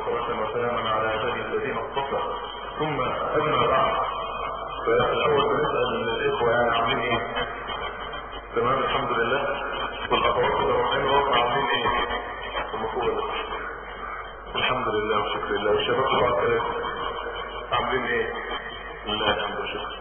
وصلاة وسلاما على عباده الذين اصطفى ثم أما بعد فالأول بنسأل الإخوة يعني عاملين إيه؟ تمام الحمد لله والأخوات اللي رايحين راسنا عاملين إيه؟ ثم فوق الحمد لله والشكر لله والشباب طبعا كده عاملين إيه؟ لله الحمد والشكر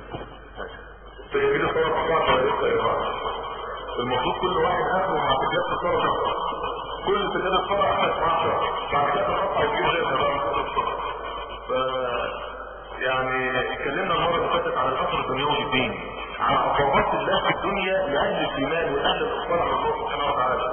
تجيبين الصورة بتاعتها ولا لسه يا جماعة؟ المفروض كل واحد اخره مع سجادة الصلاة كل سجادة الصلاة احنا 12 بعد كده تقطع وتجيب غيرها بقى ف يعني اتكلمنا المرة اللي فاتت عن الاثر الدنيوي في الدين عن عقوبات الله في الدنيا لاهل الايمان واهل الاخبار على الله سبحانه وتعالى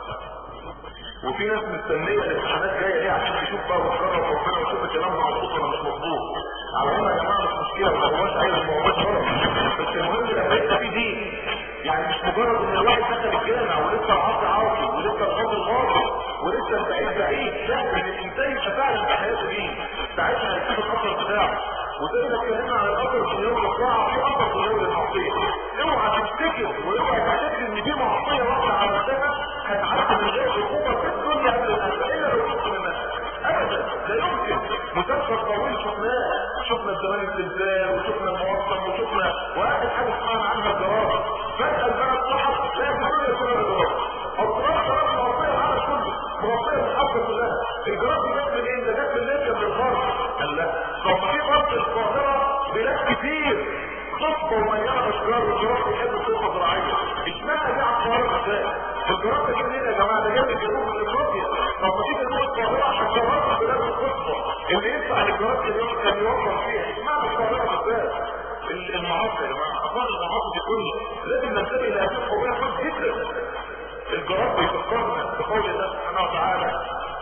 وفي ناس مستنية الامتحانات جاية ايه عشان تشوف بقى وتجرب ربنا وتشوف الكلام مظبوط ولا مش مظبوط على هنا يا جماعة مش مشكلة ما هوش ايوه ما هوش غلط بس المهم يبقى لسه في دين يعني مش مجرد ان الواحد دخل الجامع ولسه العصر عاصي ولسه الغد غاضي ولسه البعيد بعيد لا ان الانسان يبقى فعلا في حياته دين ساعتها هيشوف الاثر بتاعه وزي ما اتكلمنا عن الاثر في اليوم الطاعه في اثر في اليوم المعصيه اوعى تفتكر واوعى تعتقد ان دي معصيه واحده عملتها هتعدي من غير عقوبه في الدنيا قبل الاخره الا لو كنت منها ابدا لا يمكن مسلسل طويل شفناه شفنا الزمان الزلزال وشفنا الموصل وشفنا واخر حاجه سمعنا عنها الجرائم فجاه البلد صحت لا الدنيا كلها جرائم اضرار جرائم مغطيه العالم كله مغطيه الحرب كلها الجرائم دي جت منين ده جت من ليبيا من الغرب قال لا طب في غرب القاهره بلاد كتير خصبة ومليانة اشجار والجرائم بيحبوا الخصبة زراعية اشمعنى دي على القاهرة ازاي؟ الجرائم دي منين يا جماعة ده جاي من جنوب من افريقيا طب ما تيجي جنوب القاهرة عشان جرائم بلاد الخصبة اللي يدفع للجرائم اليوم كان يوفر فيها اشمعنى القاهرة بالذات؟ المعاصي يا جماعة اطار المعاصي دي كلها لازم ننتبه لهذه القضية خاص جدا الجرائم بيفكرنا بقول الله سبحانه وتعالى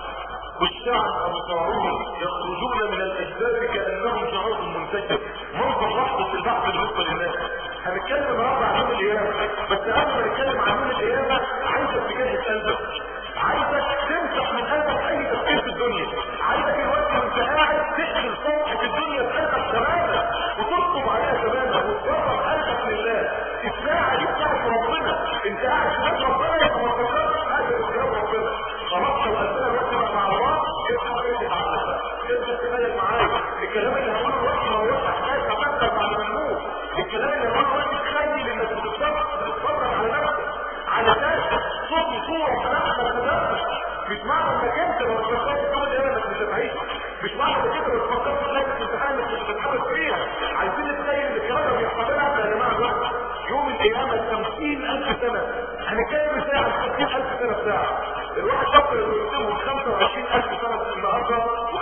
والشعب أبصارهم يخرجون من الأجداد كأنهم شعوب منتشر منظر لحظة البحث بالنسبة للناس هنتكلم النهارده عن يوم القيامة بس قبل ما نتكلم عن يوم القيامة عايزك تجهز قلبك عايزك تمسح من قلبك أي تفكير في الدنيا عايزك الوقت وانت قاعد تقفل صفحة الدنيا بقلبك تماما وتطلب عليها تماما وتقرب قلبك لله الساعة دي بتاعت ربنا انت قاعد في بيت ربنا يبقى ما تفكرش حاجة بتجاوب ربنا خلاص لو قلبنا الوقت بقى مع الله ابقى بيتك عنك ابقى تتخيل معايا الكلام اللي هقوله الوقت ما هوش حكاية تفكر بعد ما نموت الكلام اللي هقوله الوقت تخيل انك بتتفرج بتتفرج على نفسك على شاشة صوت وصورة كلام ما تقدرش مش معنى انك انت لو فكرت في يوم القيامة انك مش هتعيش مش معنى انك انت لو فكرت في لجنة الامتحان انك مش هتتحمس فيها عايزين نتخيل ان الكلام ده بيحصل لنا يا جماعة دلوقتي يوم القيامة 50000 سنة هنتكلم ساعة 50000 سنة بساعة الواحد فكر انه يكتبهم 25000 سنة النهارده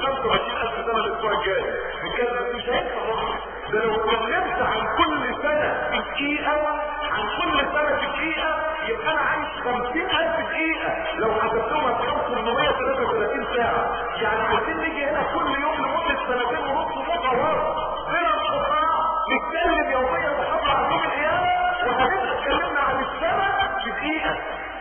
و25000 سنة الاسبوع الجاي نتكلم مش هينفع برضه ده لو اتكلمت عن كل سنة في دقيقة عن كل سنة في دقيقة يبقى انا عايش 50000 دقيقة لو حسبتهم هتلاقيهم 833 ساعة يعني عايزين نيجي هنا كل يوم لمدة سنتين ونص متواصل هنا القرآن نتكلم يوميا محاضرة عن يوم القيامة وهنبقى اتكلمنا عن السنة في دقيقة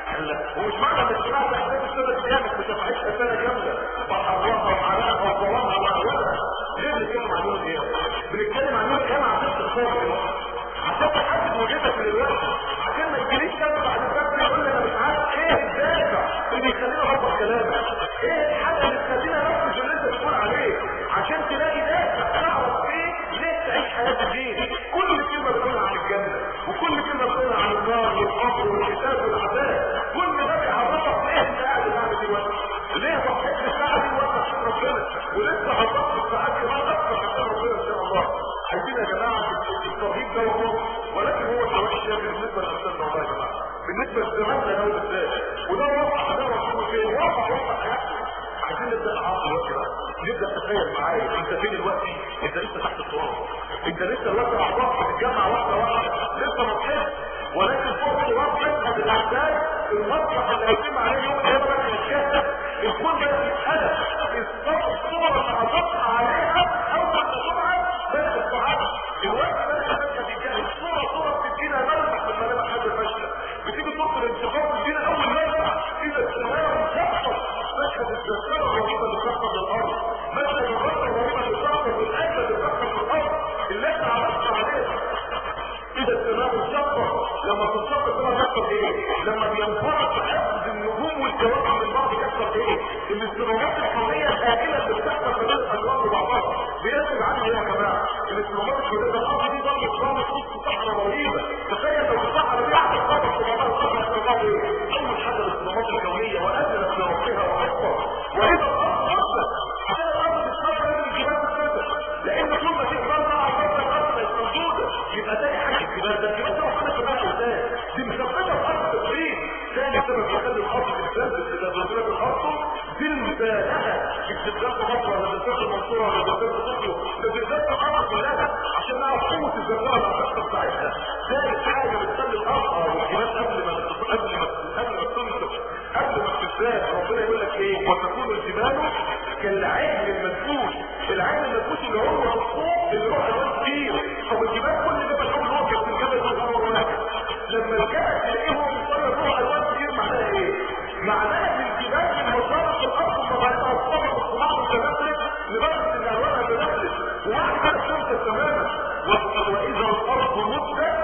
ومش معنى انك سمعت احداث السنة دي انك مش هتعيشها سنة كاملة فحرمها وعلاها وظلمها وعلاها ليه بنتكلم عن يوم القيامة؟ بنتكلم عن يوم القيامة عشان تختار عشان تحدد وجهتك دلوقتي عشان ما يجيليش سنة بعد الفجر يقول لي انا مش عارف ايه الدافع اللي يخليني اغلط كلامك ايه الحاجة اللي تخليني انفذ اللي انت بتقول عليه عشان تلاقي دافع تعرف ايه ليه تعيش حياة الدين كل كلمة بتقولها عن الجنة وكل كلمة بتقولها عن النار والقبر والحساب والعذاب كل ده بيعرفك ليه انت قاعد القعدة دي وقت ليه ضحيت الساعة دي وقت عشان ربنا ولسه هتضحي الساعات كمان اكتر عشان ربنا ان شاء الله عايزين يا جماعة الترهيب ده وهو ولكن هو شوية الشاب بالنسبة لأمثالنا والله يا جماعة بالنسبة لزماننا ده بالذات وده واقع ده رسول فين واقع واقع حياتنا عايزين نبدا نعرف دلوقتي بقى نبدا تخيل معايا انت فين دلوقتي انت لسه تحت التراب انت لسه دلوقتي اعضاء بتتجمع واحده واحده لسه ما صحيتش ولكن فوق التراب تشهد الاحداث المسرح اللي هيتم عليه يوم القيامه بقى يتشهد الكون ده يتحدث الصور اللي هتطلع عليها اول ما تبعت بدات الصعاب الوقت بدات تبقى تتجاهل صوره صوره بتدينا ملمح من ملامح حاجه فاشله بتيجي صوره الانتقام تدينا اول ملمح اذا السماء انشقت مشهد الزلزال الرهيبه اللي بتحصل للارض مشهد الرقه الرهيبه اللي بتحصل والاكله اللي بتحصل في الارض اللي احنا عرفنا عليها اذا السماء انشقت لما تنشق السماء يحصل ايه لما بينفرط عدد النجوم والكواكب من بعض يحصل ايه الاستراتيجيات الحريه بينتج عنه ايه يا جماعه الاسترومات الجديده الارض دي ضربه ضربه وسط صحراء رهيبه تخيل لو الصحراء دي قعدت تضرب في بعضها الصحراء استرومات ايه اول حاجه الاسترومات الكونيه واذنت لربها واكبر واذا الارض غفلت عشان الارض تتنفذ الجبال تتنفذ لان طول ما تقدر على الارض الارض مش موجوده يبقى تاني حاجه الجبال ده الجبال ده ربنا كمان قدام دي مثبته الارض تدريب ثاني سبب يخلي الارض تتزلزل اذا زلزلت الارض زلزالها استبدال مصر ولا زلزال المنصوره ولا زلزال طوكيو ده زلزال الارض كلها عشان نعرف قوه الزلزال اللي هتحصل ساعتها ثالث حاجه بتخلي الارض والجبال قبل ما قبل ما قبل ما تنشف قبل ما تتزال ربنا يقول لك ايه وتكون الجبال كالعين المنفوش العين المنفوش اللي هو الصوت اللي هو الوان كتير طب الجبال كل ده بتقول هو كانت الجبل يقول هو واحد لما الجبل تلاقيه هو مصير هو الوان كتير معناها ايه معناها ان الجبال من مصارف الارض ومبعثها الصبر والصناعه والتنفس لدرجه ان الوانها تنفس وبعد كده تنفس تماما واذا الارض مدت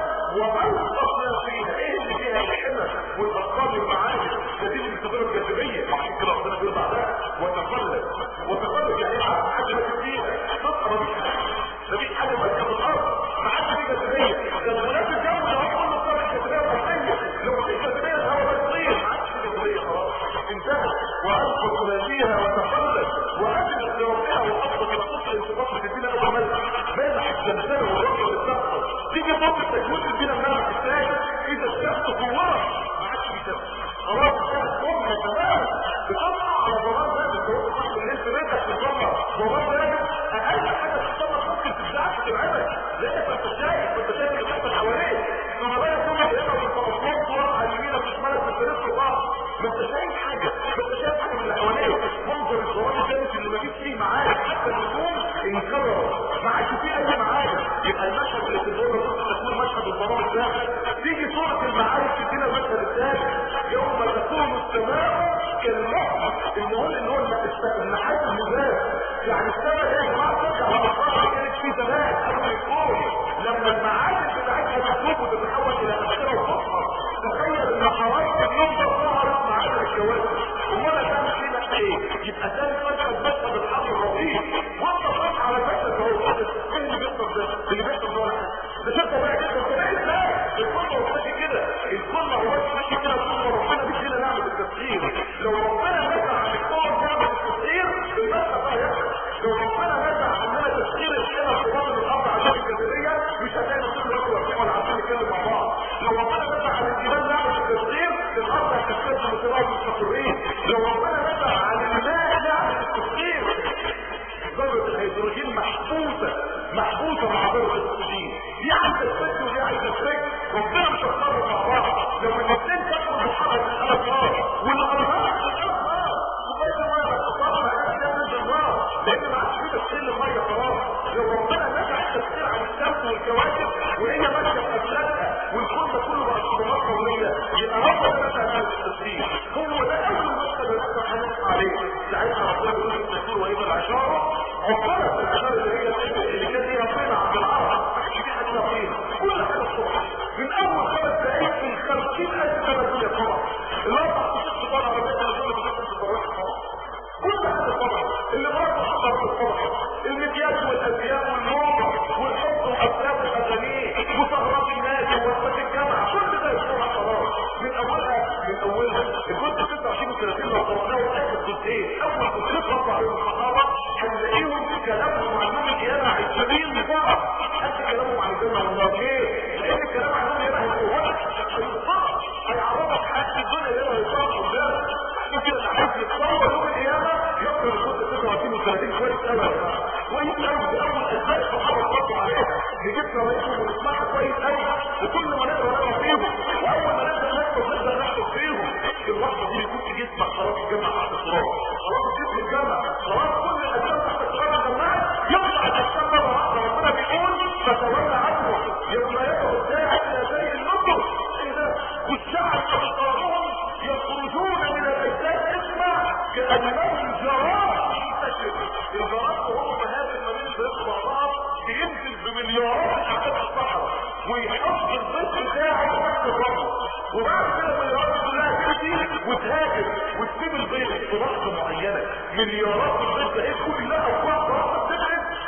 والقصنا فيها ايه اللي فيها الحمى والارقام والمعادن نتيجه التجربه الجاذبيه عشان كده ربنا بيقول بعدها وتقلب وتقلب يعني عارف حاجه ما فيها تبقى مفيش حاجه مفيش حاجه ماسكه في الارض ما عادش في جاذبيه ده الغلاف الجوي ده هو كله صار جاذبيه وحيه لو في جاذبيه الهواء ده يطير ما عادش في جاذبيه خلاص انتهت والقت ما فيها وتقلب واذنت لربها واصبحت الى قصه انتباط الدين اول ملك ملح الزلزال والرعب اللي بتحصل تيجي ضد تكوين الدين الملك الثاني اذا الشمس كورت ما عادش في شمس خلاص الشمس كورت تماما بتطلع على ضرار ذلك لو انت صاحب الليل في بيتك بتطلع ضرار ذلك اقل حاجه تطلع ممكن تبدعك تبعدك لانك انت شايف انت شايف اللي بيحصل حواليك ثم بقى كل هنا والتوصلات صور على يمينك وشمالك في الطريق في بعض ما انت شايف حاجه ما انت شايف حاجه من اللي حواليك منظر الضرار الثالث اللي ما فيش فيه معارك حتى النجوم انكرر ما عادش فيه اي معارك يبقى المشهد اللي في الدور تكون مشهد الضرار الثالث تيجي صورة المعارك تدينا المشهد الثالث يوم تكون السماء كالمحر المهم ان هو النحاس المزاج يعني السماء دي يا جماعه ترجع لمصارها اللي كانت فيه زمان قبل الكون لما المعادن بتاعتها تتوب وتتحول الى امثله وفصحى تخيل ان حراره اليوم ده ظهرت معادن الكواكب امال هتعمل فينا ايه؟ يبقى ثالث مشهد مشهد الحر الرهيب وانت صح على المشهد اهو ايه اللي بيحصل ده؟ اللي بيحصل ده ولا ده شيء طبيعي جدا طبيعي ازاي؟ الكل ما هوش كده الكل ما هوش ماشي كده طول ما ربنا بيدينا نعمه التسخير لو ربنا نزع عن الكون نعمه التسخير المشهد ده هيحصل لو ربنا نزع عننا تسخير الحمى في بطن الارض عشان الجاذبيه مش هتلاقي طول الوقت واقفين ولا عارفين نتكلم مع بعض لو ربنا نزع عن الجبال نعمه التسخير الارض هتكتسب متراجع مستقرين لو ربنا نزع عن الماء نعمه التسخير ذره الهيدروجين محبوسه محبوسه مع ذره الاكسجين دي عايزه تفك ودي عايزه تفك ربنا مش هتقرب مع بعض لو الاثنين فكروا بالحركه الالف نار والانهار الالف نار وبين ما يتصرف على ده نزل نار لان ما عادش فيه تسخير للميه خلاص لو ربنا نزع التسخير عن الشمس والكواكب وهي ماشيه في افلاكها والكون ده كله بقى صدمات كونيه يبقى ربنا نزع عن التسخير هو ده اول مشهد اللي احنا هنقف عليه ساعتها ربنا يقول التسخير واذا العشاره عقبت العشاره اللي هي اللي كانت هي فينا عند العرب دي حاجه فينا كل حاجه الصبح من اول خمس دقائق من 50000 سنه الدنيا طبعا الاربع ست طبعا على بيت الرجل بتاعت كل حاجه طبعا اللي مرات حصلت الصبح المكياج والازياء والموضه والحب وافلام الاغاني وسهرات النادي ووقفات الجامعه كل ده يصبح خلاص من اولها من اولها الجزء 26 و 30 لو قرأناه اخر جزئين اول جزئين رفع عليهم الصحابه هنلاقيهم كلامهم عن يوم القيامه 20 ضعف قد كلامهم عن الجنه والنار ليه؟ لان الكلام عن يوم القيامه هيفوتك هيوصلك هيعرفك حاجه الدنيا اللي هيوصلك قدامك عشان كده اللي عايز يتصور يوم القيامه يقرا الجزء 26 و 30 كويس قوي يا جماعه كويس قوي باول اسماء الصحابه اتفقوا عليها نجيب روايتهم ونسمعها كويس قوي وكل ما نقرا نقرا فيهم واول ما نبدا نكتب نبدا نكتب فيهم اللحظه دي يكون في جسمك خلاص الجامعه تحت التراب خلاص جسم الجامعه خلاص كل الاجسام تحت التراب الجماعه يطلع الاجسام مره واحده ربنا بيقول فتولى عنه يوم يدعو الداعي الى شيء النصر ايه ده والشعب ابصارهم يخرجون من الاجسام اسمع كانهم جراد منتشر الجراد وهو مهاجم ما بين البيت وبعضها بينزل بمليارات الاعداد الصحراء ويحط البيت بتاعه تحت الرمل وبعد كده المليارات كلها تمشي وتهاجم وتسيب البيت في لحظه معينه مليارات البيت ده كلها افواج راسها بتبعد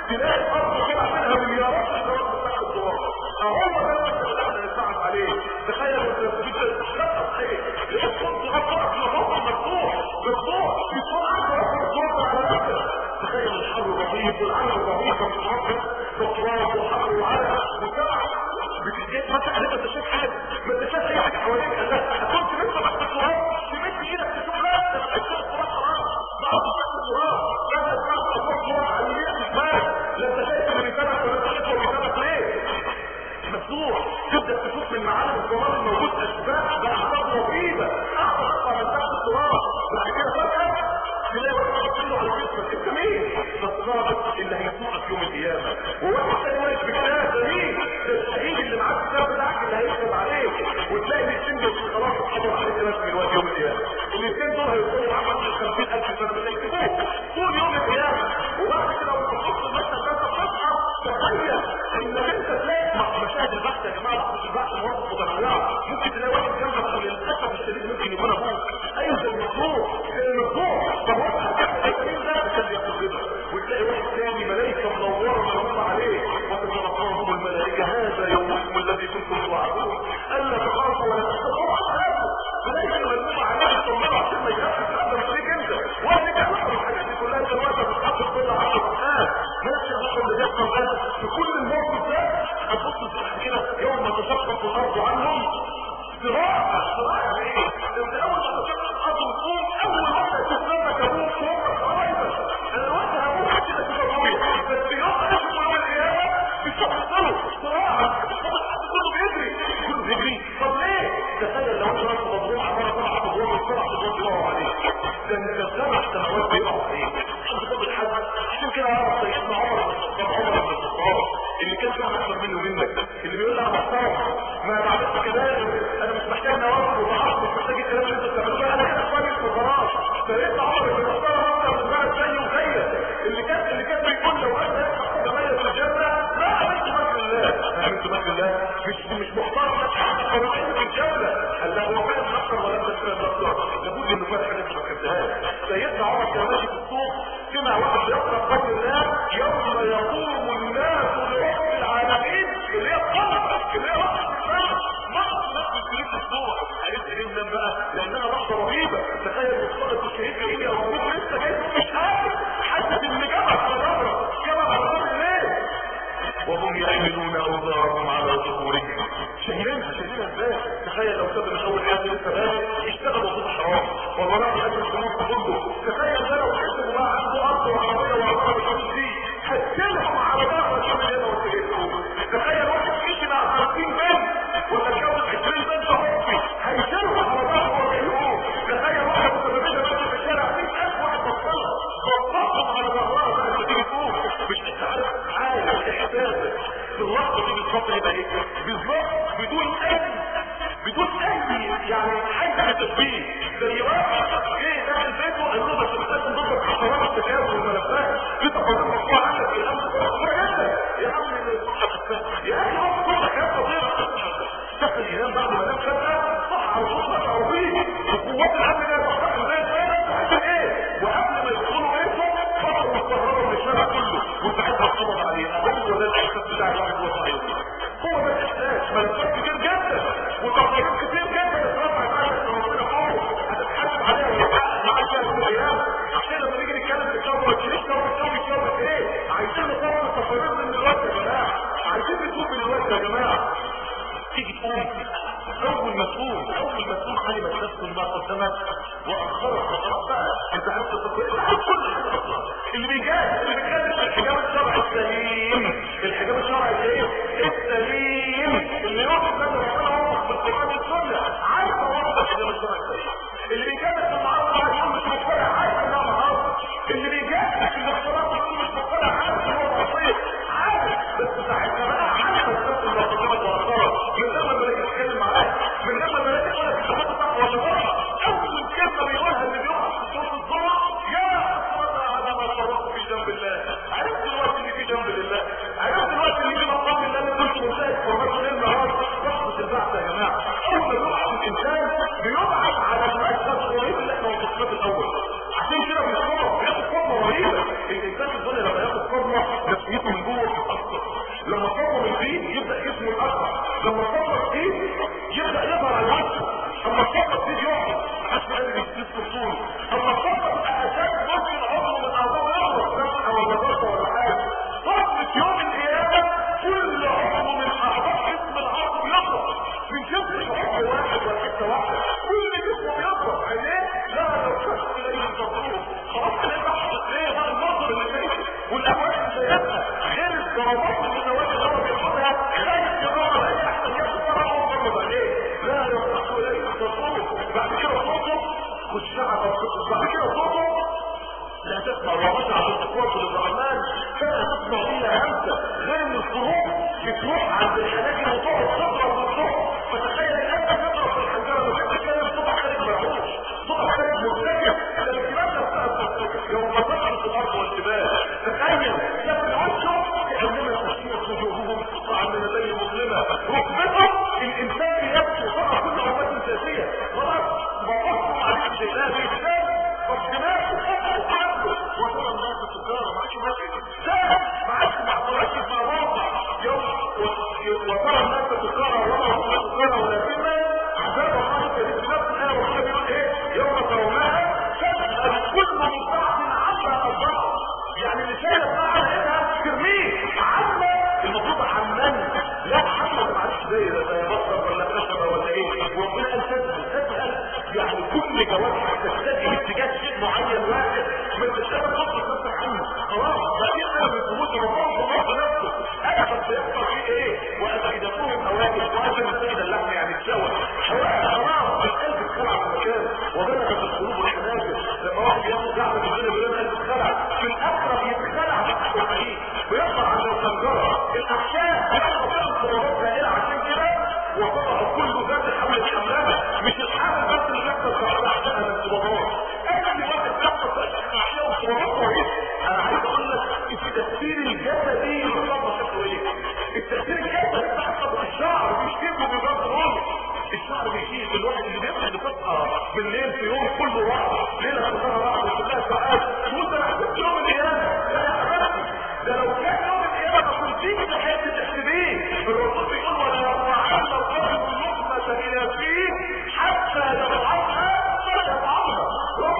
تلاقي الارض طلع منها مليارات الدولار من تحت التراب اهو ده المثل اللي احنا نتعب عليه تخيل انت بتتخطط ايه الصوت غطاء الموضوع مفتوح مفتوح بيكون عندك الصوت على نفسك تخيل الحر الرهيب والعالم الرهيب بتتربط بتراب وحر وعلم وتعب بتجيب مثلا عليك انت شايف حاجه ما انت شايف اي حاجه حواليك انت كنت لسه تحت التراب تمد ايدك تشوف لا التراب خلاص بعد تحت التراب لا تسمع اصوات تراب على اليمين الشمال لا انت شايف اللي بيتابعك ولا انت شايف هو بيتابعك ليه مفتوح تبدا تشوف من معالم التراب الموجود اشباح باعراض رهيبه اعظم اكثر من تحت التراب بعد كده فجاه تلاقي واحد كله على جسمك انت مين؟ ده الصادق اللي هيسوقك يوم القيامه وواحد تاني واقف في الكتاب ده مين؟ ده الشهيد اللي معاه الكتاب بتاعك اللي هيكتب عليك وتلاقي الاثنين دول خلاص اتحضر عليك ناس من وقت يوم القيامه الاثنين دول هيوصلوا معاك عند 50000 سنه مش هيكتبوك طول يوم القيامه وبعد كده لو تحط المشهد ده تصحى تخيل انك انت تلاقي مشاهد البحث يا جماعه لحظه البحث مواقف متنوعه ممكن تلاقي واحد جنبك للاسف الشديد ممكن يكون ابوك ايوه زي المطلوب زي المطلوب طب مين ده عشان ياخد كده وتلاقي واحد ثاني ملائكه منوره مرحومه عليه وتتلقاهم الملائكه هذا يومكم الذي كنتم توعدون الا تخافوا ولا تخافوا ملائكه مرحومه عليه تطمنوا عشان ما يخافش هذا مش ليك انت ولا ليك انت الحاجات دي كلها انت الوقت بتحط كل على القران نفس الحكم اللي بيحصل ده في كل الموقف ده هتبص كده يوم تشقق الارض عنهم صراع صراع ايه انت اول ما تشقق الارض وتقوم اول واحده تتنفس ابوك وامك وقرايبك انا الوقت هموت كده كده طويل بس يوم ما نشوف يوم القيامه بتحصله صراع الحد كله بيجري كله بيجري طب ليه؟ تخيل لو انت راجل مضروب عماله طلع مضروب السرعه تضرب يقعوا عليك ده انت سبع سنوات بيقعوا عليك حد طب الحد عشان كده عرف سيدنا عمر بن الخطاب عمر بن الخطاب اللي كان فيها اكثر منه منك اللي بيقول لي انا محترم ما بعملش كده انا مش محتاج نوافل وضعاف مش محتاج الكلام اللي انت بتعمله انا كده كويس وخلاص سيدنا عمر بن الخطاب اكثر من بلد زيه وزيك اللي كان اللي كان بيقول لو انا يفتح جمايل في الجنه لا عملت مثل الله عملت مثل الله مش مش محترم لك قرارين في الجنه قال له هو فعلا اكثر ولا انت فعلا اكثر لابد انه فات حاجه ما خدتهاش سيدنا عمر كان ماشي في السوق سمع واحد يقرا قول الله يوم يقوم الناس لرب العالمين اللي هي الطلبه اللي هي رحمه الله نقص نفس الشريك الصور عرفت ايه من بقى لانها لحظه رهيبه تخيل مصطلح الشهيد جاي لي او ابوك لسه جاي مش قادر حاسس ان جبل على ظهره جبل على ظهر الليل وهم يحملون اوزارهم على ظهورهم شايلينها شايلينها ازاي تخيل لو ساب من اول حاجه لسه بادئ اشتغل وظيفه حرام والله لا اجر الجنود كله تخيل ده لو حسب بقى عنده ارض وعربيه وعربيه بالحدود دي هتسلهم على ظهر الشمس هنا وتجيبهم تخيل واحد مشي مع 30 بنت ولا اتجوز 20 بنت حبي هيسلهم على ظهره ويجيبهم تخيل واحد متزوجه ماشي في الشارع 100000 واحد بطلها بطلهم على ظهرها بقى تيجي فوق مش انت عارف عارف احساسك في اللحظه دي بالظبط يبقى ايه بالظبط بدون اي بدون اي يعني حاجه تشبيه زي واحد جه داخل بيته قال له بس محتاج نضرب حشرات التكاثر والملفات في تفاصيل مشروع عندك في الامن كويس جدا يا عم يا اخي هو كل كلام فظيع دخل ينام بعد ما نام فجاه صح على صوت ما تعرفيه وقوات الامن ده تحتفل زي الفارس عشان ايه وقبل ما يدخلوا بيتهم فضلوا الكهرباء من الشارع كله وساعتها اتقبض عليه هو ده الاحساس بتاع الواحد وهو صحيح هو ده الاحساس ملفات كتير جدا وتقارير كتير جدا اترفعت عليك من ربنا فوق هتتحاسب عليها ويتحقق معاك فيها كل ايام عشان لما نيجي نتكلم في الشر والشريك شر الشر شر ايه عايزين نصور التقارير من دلوقتي يا جماعه عايزين نتوب من دلوقتي يا جماعه تيجي تقوم اول ما تقوم اول ما تقوم علمت نفس ما قدمت واخرت خطرات بقى انت عرفت التطبيق انت عارف كل حاجه اصلا اللي بيجاهد اللي بيتكلم في الحجاب الشرعي السليم الحجاب الشرعي ايه السليم اللي يوقف لنا ربنا وضح في القران والسنه عارف وضح الحجاب الشرعي السليم اللي بيجاهد في المعارضه عارف انه مش مقتنع عارف انها معارضه اللي بيجاهد في الاختلاط يقول مش مقتنع عارف ان هو معصيه عارف بس ساعتها بقى عارف الناس اللي قدمت واخرت من لما الملائكه تتكلم معاك من لما الملائكه تقول لك الصلاه بتاعته ولا بره اول كلمه بيقولها اللي بيقع في صوت الظلم ويطلع عند الخنجره الاحشاء بيحصل فيها دائره عشان كده وطبعا كل ذات حمل حملها مش الحمل بس اللي بيحصل في احشائها الانتباهات اي واحد بيحصل في احشائه انتباهات كويس انا عايز اقول لك التاثير الجسدي للصدمه شكله ايه التاثير الجسدي بتاع الشعر بيشتكي بجد روح الشعر بيشيل الواحد اللي بيصحى بتصحى بالليل في يوم كله واحد ليله كلها واحد وكلها ساعات تقول ده انا حسيت يوم القيامه لا يا حبيبي ده لو كان يوم القيامه ما كنتيش لحقت تحسبيه الرسول بيقول ولا يرفعن الرجل اللقمه الى فيه حتى يضعفها فلا يضعفها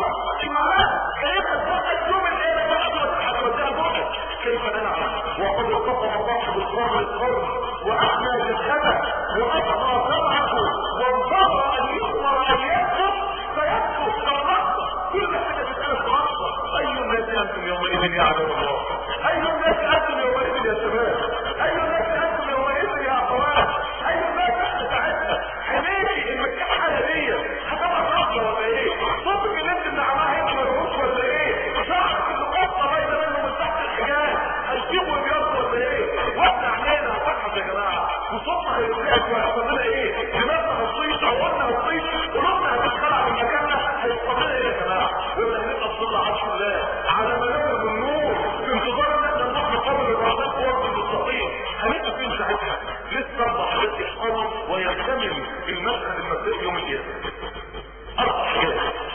المعنى كيف تفكر يوم القيامه بقى هتوديها بوقت كيف ننعم وقد اتصف الله بالصبر الصبر واحمى بالخبث واصغى سمعه وانتظر ان يؤمر ان يسكت فيسكت كالرقصه كل حاجه بتتقال في رقصه اي الناس انتم يومئذ يا عباد الله اي الناس انتم يومئذ يا شباب اي الناس انتم يومئذ يا اخوات اي الناس احنا ساعتها حمايتي المكحله دي هتبقى رقصه ولا ايه صوتك اللي انت بتعملها انت ملهوش ولا ايه شعرك اللي قطه باينه منه من تحت الحجاب هيسيبه ويبيض ولا ايه واحنا عينينا هتضحك يا جماعه وصوتنا هيتقاس وهيحصل لنا ايه دماغنا هتطيش عورنا هتطيش قلوبنا هتتخلع من مكاننا هيحصل لنا ايه يا جماعه ويبقى هنبقى في ظل عرش الله على منابر من نور في انتظار ان احنا نروح نقابل الرحمن قوه المستقيم هنبقى فين ساعتها لسه اربع حاجات يحصلوا ويكتمل المشهد المبدئي يوم القيامه اربع حاجات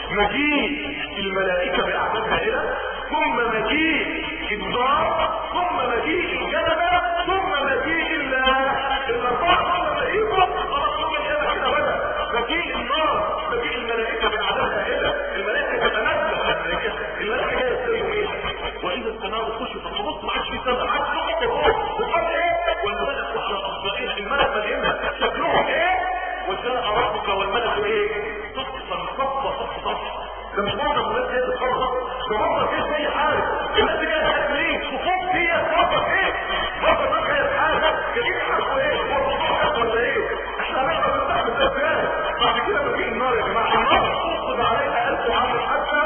مجيء الملائكه باعداد هائله ثم مجيء النار ثم مجيء الجنة ثم مجيء الاربعه ثم مجيئكم خلاص يوم القيامه كده بدا مجيء النار مجيء الملائكه باعداد هائله الملائكه تتنزل الملائكه الملائكه جايه تسير ايه واذا السماء خشفت تبص ما عادش في سماء عادش في الروح وقال ايه والملك على اصبعها الملك مليانها شكلهم ايه وجاء ربك والملك ايه صفا صفا صفا صفا ده مش منظر الناس جايه تتفرج ده منظر كده زي حاجه الناس دي جايه تحت مين صفوف دي صفا ايه منظر الناس جايه حاجه جايين يعرفوا ايه هو الموضوع ولا ايه احنا هنقدر نستحمل ده ازاي بعد كده بجي النار يا جماعه النار تصب عليها الف عام حتى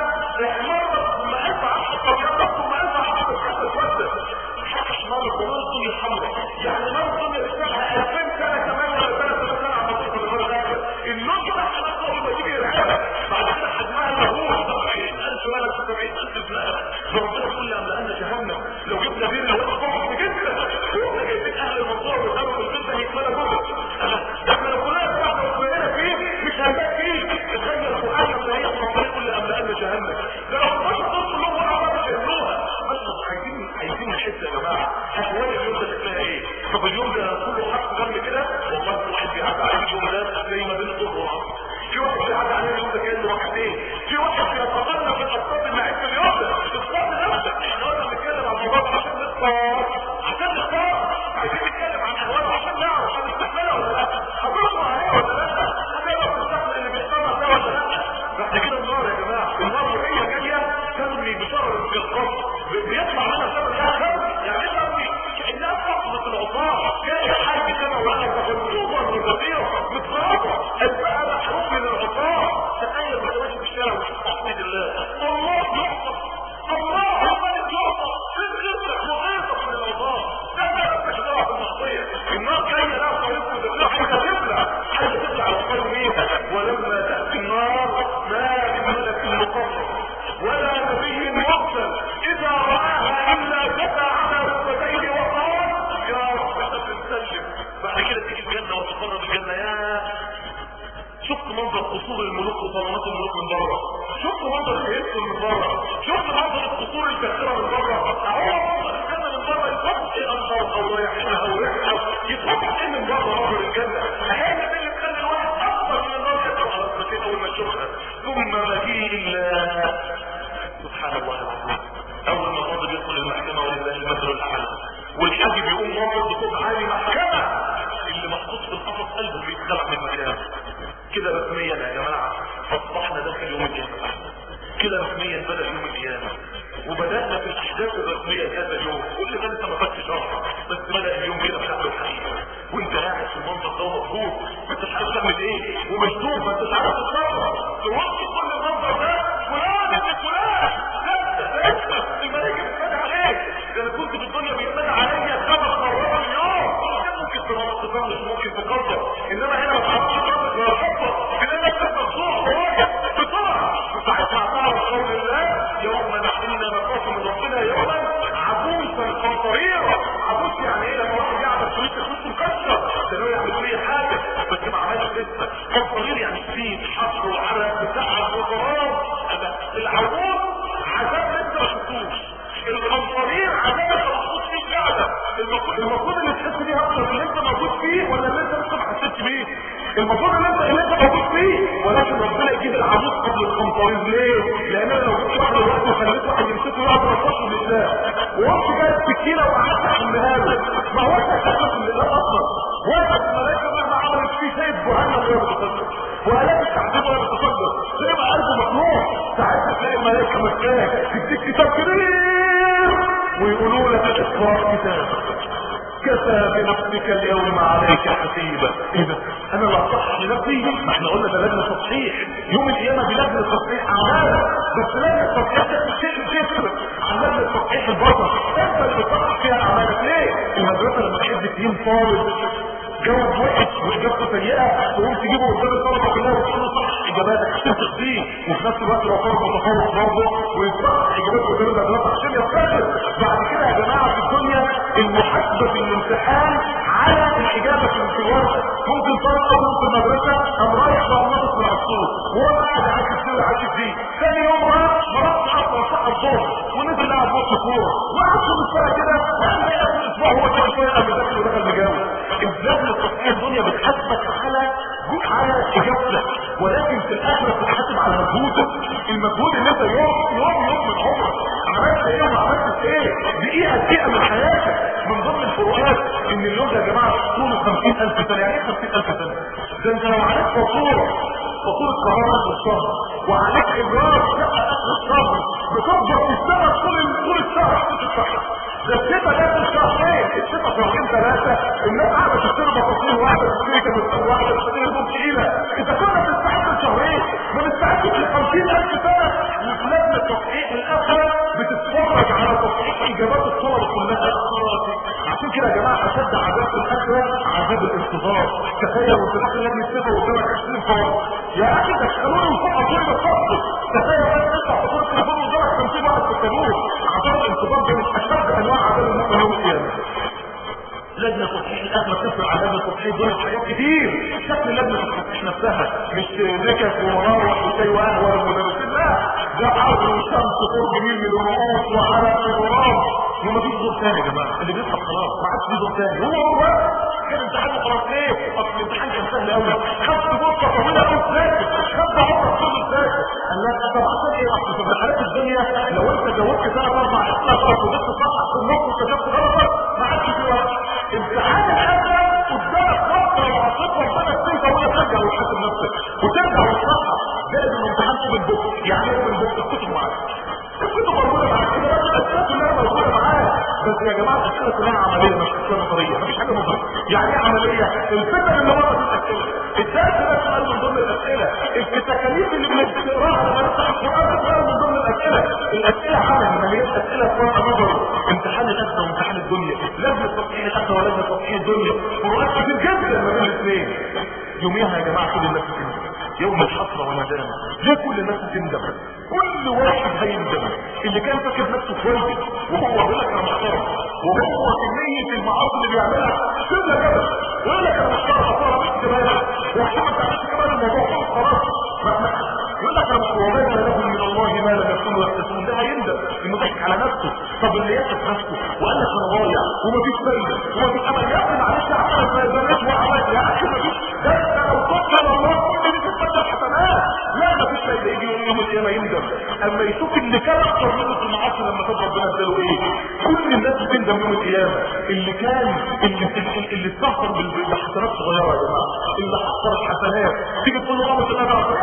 احمرت ثم الف عام حتى ابيضت ثم الف عام حتى اسودت حتى احمر الدنيا الدنيا حمراء يعني نار الدنيا بتاعها 2000 سنه كمان ولا 3000 سنه على توصل للنار الاخر النار ده احنا اول ما تيجي يرعبها بعد كده حجمها مهول 70000 ملك 70000 ملك فربنا يقول لي املأنا جهنم لو جبنا بير لو ضخم جدا واحنا جايبين اهل المنصوره وسابوا الجبنه هيتملى جوه احنا لو كلنا بعد وكلنا فيه مش هنبات فيه تخيل القران لما هي ربنا يقول لي املأنا جهنم ده لو 12 دول كلهم ورا بعض يهملوها بس عايزين عايزين نحس يا جماعه احوال اليوم ده شكلها ايه طب اليوم ده كله حق جنب كده والله في واحد بيعدي عليه اليوم ده تلاقي ما بين الظهر والعصر في واحد بيعدي عليه اليوم ده كانه وقتين في واحد بيتقلب في الاصوات المعيش في اليوم ده اصطاد نفسك احنا قلنا بنتكلم عن الموضوع عشان نختار عشان نختار عايزين نتكلم عن اهواله عشان نعرف عشان نستحملها ولا لا هترضوا عليه ولا لا هتقدر تستحمل اللي بيحصلها ده ولا لا بعد كده النار يا جماعه النار وهي جايه ترمي بشر في القبر بيطلع منها شر يعني ايه ترمي كانها فقدت العصاه جايه حاجه كما وقت مخطوطه من الغفير متغربه قلبها محروق من العصاه تخيل ما تمشي في الشارع وتشوف تحميد الله الله يعصى الله الملك يعصى تغرق مغيظه من العصاه ده ما نفسك ترى في المعصيه النار جايه لها طريق وتبلع حاجه تبلع حاجه تبلع على ميتة ولما تاتي النار ما من ملك مقرب ولا نبي مرسل اذا رآها الا جثى على ركبتيه وقال يا رب تسلم بعد كده تيجي الجنة وتقرب الجنة يا شفت منظر قصور الملوك وطلبات الملوك من بره شفت منظر الهيئة من بره شفت منظر القصور الكثيرة من بره اهو منظر الجنة من بره يتوقف ايه انظر او ريحها او ريحها يتوقف ايه من بره منظر الجنة اهي دي اللي تخلي الواحد اكبر من النار يقرأ على السكين اول ما يشوفها ثم مجيء الله سبحان الله العظيم اول ما الراجل يدخل المحكمة ولله المثل الاعلى والحاج بيقوم واقف بصوت عالي محكمة اللي محطوط في القفص قلبه بيتخلع من مكانه كده رسميا يا جماعة اصبحنا داخل يوم القيامة كده رسميا بدأ يوم القيامة وبدأنا في الاحداث الرسمية هذا اليوم كل ده انت ما خدتش شرح بس بدأ اليوم كده بشكله الحقيقي وانت قاعد في المنظر ده ومبسوط ما انتش عارف تعمل ايه ومشدود ما انتش عارف تتصرف توقف كل المنظر ده فلان انت فلان لا لا الملائكة بتتفرج عليك ده انا كنت في الدنيا بيتفرج المفروض اللي تحس بيه اكتر اللي انت موجود فيه ولا اللي انت لسه ما حسيتش بيه المفروض ان انت اللي انت موجود فيه ولكن ربنا يجيب العمود قبل القنطريز ليه؟ لان انا لو جبت واحد دلوقتي وخليت واحد يمسكه يقعد يرفضه لله وقمت جايب سكينه وقعدت احملها له ما هو انت هتحمل لله اصلا وانت الملائكه مهما عملت فيه سيد جهنم وهي بتصدق وآلات التعذيب وهي بتصدق زي ما قلبه مخنوق ساعتها تلاقي الملائكه مكاك تديك كتاب كبير ويقولوا لك اقرا كتابك كفى بنفسك اليوم عليك حسيبا ايه ده انا لا اصحح لنفسي ما احنا قلنا ده لجنه تصحيح يوم القيامه بلجنه تصحيح اعمال بس لجنه تصحيح شيء تفرق عن لجنه تصحيح البشر انت اللي بتصحح فيها اعمالك ليه المدرسه لما تحب تجيب طالب جاوب وحش واجابته سيئه تقوم تجيبه قدام الطلبه كلها وتقول له صح اجاباتك عشان تخزيه وفي نفس الوقت لو طالب متفوق برضه ويصحح اجاباته قدام المدرسه عشان يفتكر بعد كده يا جماعه في الدنيا المحاسبه في الامتحان على الاجابه في الورقه ممكن طالب اول في المدرسه قام رايح بقى ناقص من الصوت وهو قاعد عايز يسوي عايز دي ثاني يوم راح ما راحش اصلا صح الظهر ونزل لعب ماتش كوره وقعد طول السنه كده وقال لي اخر اسبوع هو كان شويه قبل ذاكر ودخل مجاوب الذهن التصحيح الدنيا بتحاسبك على على اجابتك ولكن في الاخره بتحاسب على مجهودك المجهود اللي انت يوم يوم يوم من عمرك عملت ايه وما عملتش ايه دقيقه دقيقه من حياتك من ضمن الفروقات ان اليوم ده يا جماعه طول 50000 سنه يعني ايه 50000 سنه ده انت لو عليك فاتوره فاتوره كهرباء في الشهر وعليك ايجار شقه اخر الشهر بتفضل في السنه طول طول الشهر بتدفع ده الشتاء ده في شهرين الشتاء شهرين ثلاثه الناس قاعده تشتري بطاطين واحده تشتري كمثال واحده تشتري هدوم تقيله اذا كنا بنستعد لشهرين ما نستعدش ل 50000 سنه ولجنه تصحيح الاخره بتتفرج على تصحيح اجابات الطلبه كلها عشان كده يا جماعه اشد عذاب الاخره عذاب الانتظار تخيل وانت داخل لجنه السفر قدامك 20 فرد يا اخي دخلوني الفقره كل ما تصحي تخيل بقى تطلع تقول التليفون قدامك 50 واحد في التابوت عذاب الانتظار ده من اشد انواع عذاب المؤمن يوم القيامه لجنة تصحيح الأخرى تفرق على لجنة تصحيح دول حاجات كتير شكل لجنة التصحيح نفسها مش نكت ومراوح وشاي وقهوة والمدرسين لا ده عرض وشمس فوق جميل من الرؤوس وعرق الغراب ومفيش دور تاني يا جماعة اللي بيطلع خلاص ما عادش في دور تاني هو هو كان امتحان خلاص ليه؟ اصل الامتحان كان سهل قوي خدت فرصة طويلة قوي تذاكر خدت عمرك كله تذاكر قال لك طب عشان ايه اصل في امتحانات الدنيا لو انت جاوبت ثلاث اربع اسئله وجبت صح في النص وكتبت غلط ما عادش في وقت امتحان الاخر قدامك فتره وعصيت ربنا سنين طويله ترجع وتحاسب نفسك وترجع وتصحح جايز الامتحان اوبن بوك يعني ايه اوبن بوك الكتب معاك الكتب موجوده معاك كده بس الاسئله كلها موجوده معاك بس يا جماعه الاسئله كلها عمليه مش اسئله نظريه مفيش حاجه نظريه يعني ايه عمليه الفكره اللي ورا الاسئله الدرس ده سؤال من ضمن الاسئله التكاليف اللي بنقراها لما نفتح القران سؤال من ضمن الاسئله الاسئله عمل ما هي اسئله فيها نظر امتحان الاخره وامتحان الدنيا لجنه تصحيح الاخره ولجنه تصحيح الدنيا فروقات كتير جدا ما بين الاثنين يوميها يا جماعه كل الناس تندم يوم الحسره والندامه ليه كل الناس تندم كل واحد هيندم اللي كان فاكر نفسه كويس وهو بيقول لك انا محترم وهو كميه المعاصي اللي بيعملها سيبنا كده ويقول لك انا محترم اصلا مش كمان وعشان ما تعملش كمان الموضوع خلاص يقول لك انا وبين لهم من الله ما لم يكونوا يحتسبون ده هيندم انه ضحك على نفسه طب اللي يثق نفسه وقال لك انا ضايع ومفيش فايده ومفيش امل يا اخي معلش عملت ما يزالش وعملت يا اخي مفيش ده انت لو كنت على الله كل دي تتبدل حسنات لا مفيش فايده يجي يوم يوم القيامه يندم اما يشوف اللي كان اكتر منه في المعاصي لما تضرب ربنا اداله ايه كل الناس بتندم يوم القيامه اللي كان اللي اللي, اللي استهتر بحسنات صغيره يا جماعه اللي حصلت حسنات تيجي تقول له اه بس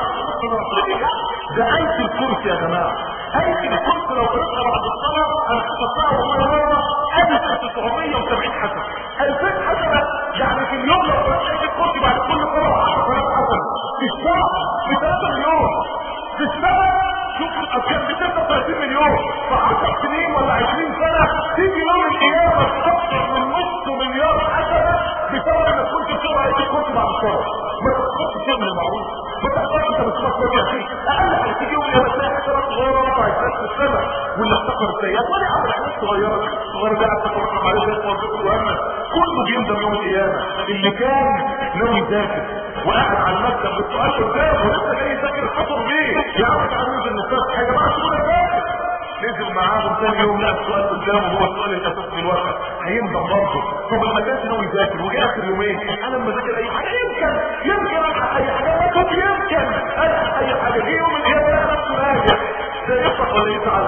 انا ده آية الكرسي يا جماعة آية الكرسي لو قرأتها بعد الصلاة أنا حسبتها والله مرة ألف 970 حسنة 2000 حسنة يعني في اليوم لو قرأت آية الكرسي بعد كل صلاة 10000 حسنة في الشهر في 3 مليون في السنة شوف الأركان ب 36 مليون في 10 سنين ولا 20 سنة تيجي يوم القيامة أكثر من نص مليار حسنة بسبب انك كنت بتقرا ايه الكرسي بعد الصلاة ما تخططش شيء من المعروف ما تقدرش انت بتخطط وجه اخيك اقل حاجه تيجي يوم لما تلاقي حسنات صغيره رفعت بس في السماء واللي افتكر السيئات ولا عمل حاجات صغيره صغيره دي قعدت تفكر عليها زي وظيفه وامل كله بيندم يوم القيامه اللي كان ناوي يذاكر وقاعد على المكتب بالسؤال قدامه ولسه جاي يذاكر خطر بيه يا عم تعالوا ننزل نستاذ حاجه بقى شغل ذاكر نزل معاهم ثاني يوم لقى السؤال قدامه هو السؤال الاساسي في الواقع هيندم برضه طب ما كانش ناوي يذاكر وجه اخر يومين انا لما اذاكر اي حاجه يمكن يمكن الحق اي حاجه طب يمكن الحق اي حاجه في يوم القيامه يلاقي نفسه راجع ده يفرح ولا يزعل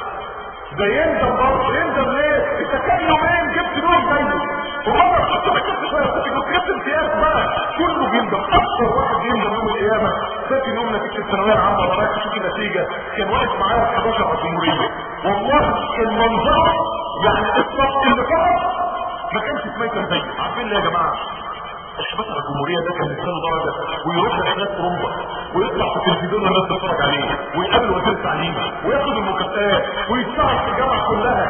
ده يندم برضه يندم ليه؟ انت كان يومين جبت نوم زيه ومرة كنت بكتب شوية كنت جبت امتياز بقى كله بيندم اكثر واحد بيندم يوم القيامة فاكر يوم نتيجة الثانوية العامة ولا رايح تشوف النتيجة كان واقف معايا في 11 على الجمهورية والله كان منظره يعني الصف اللي فقط ما كانش في ميتم زيه عارفين ليه يا جماعة الشباب على الجمهورية ده كان لسانه درجة ويروح لحاجات اوروبا ويطلع في التلفزيون والناس تتفرج عليه ويقابل وزير التعليم وياخد المكافآت ويشتغل في الجامعة كلها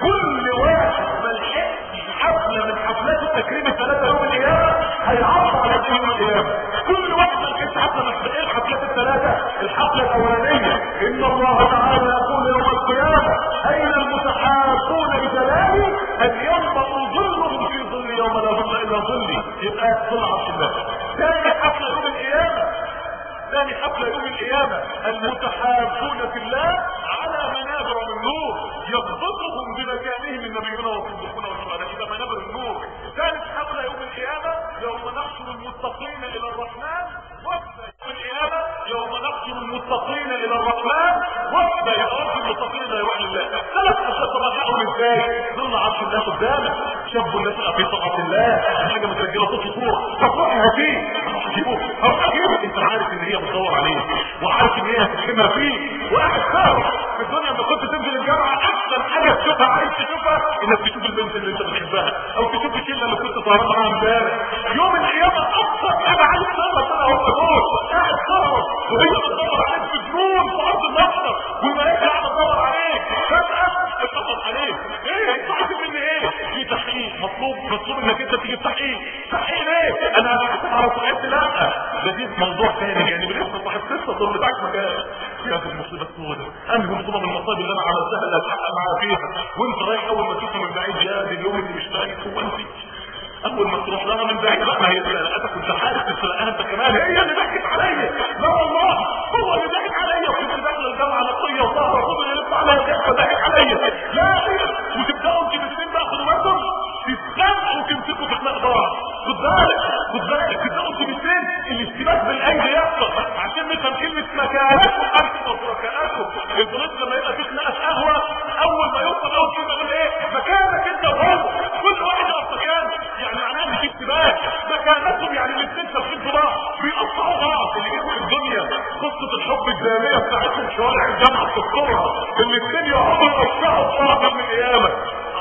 كل واحد ملحقش حفلة من حفلات التكريم الثلاثة يوم القيامة هيعرض على الدين يوم القيامة كل واحد ملحقش حفلة من ايه الحفلات الثلاثة الحفلة الأولانية إن الله تعالى يقول يوم القيامة أين المتحابون بجلالي اليوم ظلهم في ظل يوم لا ظل إلا ظلي يبقى ظل عرش الله ثاني حفلة يوم القيامة ثاني حفلة يوم القيامة المتحابون في الله على منابر من نور يضبطهم بمكانهم النبيون والصديقون والشهداء إذا منابر النور ثالث حفلة يوم القيامة يوم نحشر المتقين إلى الرحمن وفد يوم القيامة يوم نحشر المتقين إلى الرحمن وفد يا المتقين إلى روح الله ثلاث أشياء طبعا حقهم إزاي ظل عرش الله قدامك شابوا الناس في طاعة الله حاجة متسجلة صوت صورة فتروح هاتيه هتجيبوه هروح اجيبه انت عارف ان هي بتدور عليه وعارف ان هي هتكلمها فيه وقاعد سهر في الدنيا لما كنت تنزل الجامعه احسن حاجه تشوفها عايز تشوفها انك تشوف البنت اللي انت بتحبها او تشوف الشله اللي كنت سهران معاها امبارح يوم القيامه اكثر حاجه عايز تسهر كده هو تموت قاعد سهر وهي بتدور عليك في جنون في ارض المحشر والملائكه قاعده تدور عليك فجاه بتدور عليك ايه انت عايز مني ايه في تحقيق مطلوب مطلوب انك انت تيجي تحقيق تحقيق ليه انا هحسب على صحتي لا ده دي موضوع ثاني يعني بنفس صاحب قصه دول بتاعك مكان يا اخي المصيبه السوداء انهي مصيبه من المصايب اللي انا عملتها اللي هتحقق معاها فيها وانت رايح اول ما تشوفها من بعيد يا دي اليوم اللي مش لاقي هو انت اول ما تروح لها من بعيد لا ما هي لقيتك كنت عارف تسرقها انت كمان هي اللي ضحكت عليا لا والله هو اللي ضحك عليا وكنت داخل الجامعه نقيه وظهر خد اللي يطلع عليا ضحك ضحك عليا لا وتبداوا انتوا الاثنين بقى خدوا بالكم تتخانقوا وتمسكوا في خناق بعض خد بالك خد بالك تبداوا انتوا الاثنين الاشتباك بالايدي يحصل عشان نفهم كلمه مكانكم انتم وشركائكم البوليس لما يبقى في خناقه في قهوه اول ما يوصل اول كلمه يقول ايه مكانك انت وهو كل واحد يقف مكانه يعني معناها ان في اشتباك مكانكم يعني الاثنين سابقين في بعض بيقطعوا بعض اللي جابوا في الدنيا قصه الحب الداميه بتاعتهم شوارع الجامعه بتذكرها الاثنين يقعدوا يقطعوا بعض من القيامه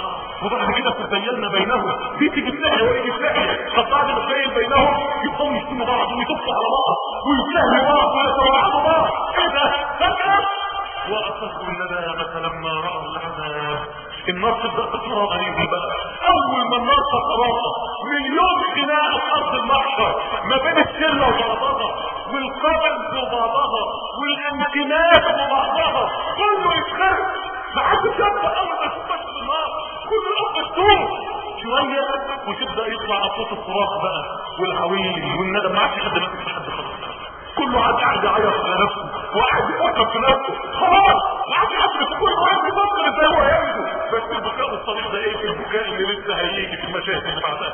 وبعد كده تزيلنا بينهم دي تيجي تلاقي ويجي تلاقي طب بعد ما تزين بينهم يبقوا يشتموا بعض ويطفوا على بعض ويتهموا بعض ويتوعدوا بعض ايه ده؟ فجأة وأصدقوا الندامة لما رأوا العذاب النار تبدأ تقرأ عليهم بقى أول ما النار تقرأ مليون خناقة في أرض المحشر ما بين الشلة وبعضها والقبل وبعضها والانتماس وبعضها كله يتخرج ما حدش يبقى أول ما يشوف بس النار كله يقف مفتوح شوية وتبدأ يطلع أصوات الصراخ بقى والعويل والندم ما عادش حد نفسه حد خلاص كله قاعد قاعد يعيط على نفسه وقاعد يفكر في نفسه خلاص ما عادش حد كل واحد بيفكر ازاي هو ينجو بس البكاء الصريح ده ايه في البكاء اللي لسه هيجي في المشاهد اللي بعدها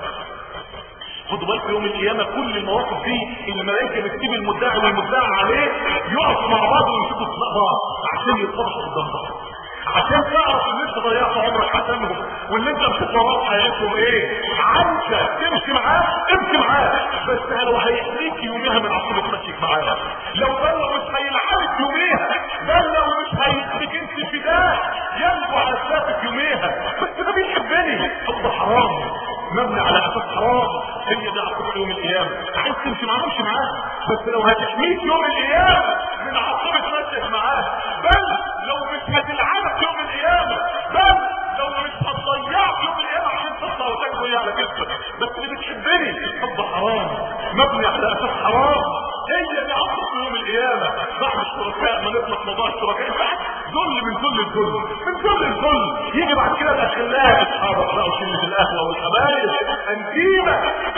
خدوا بالكم يوم القيامة كل المواقف دي الملائكة بتسيب المدعي والمدعى عليه يقفوا مع بعض ويمسكوا في بعض عشان يتفضحوا قدام بعض عشان تعرف ان انت ضيعت عمرك عشانهم واللي انت مش وراك حياتهم ايه عايزة تمشي معاه امشي معاه بس لو هيحميك يوميها من عصبة مشيك معاه لو بلغ مش هيلعبك يوميها بلغ مش هيخليك انت في ده ينبع على اساسك يوميها بس ده بيحبني حب حرام مبني على اساس حرام هي دي عقوبة يوم القيامة عايز تمشي معاه امشي معاه بس لو هتحميك يوم القيامة من عقوبة مشيك معاه بل لو مش هتلعبك يوم القيامة بل لو مش هتضيعك يوم القيامة عشان تطلع وتجري على كتفك بس اللي بتحبني حب حرام مبني على اساس حرام هي دي عقوبة يوم القيامة بعد الشركاء ما نطلق موضوع الشركاء بعد ذل من ذل الذل من ذل الذل يجي بعد كده الاخلاء اصحابك بقى وشلة القهوة والحبايب انتيمة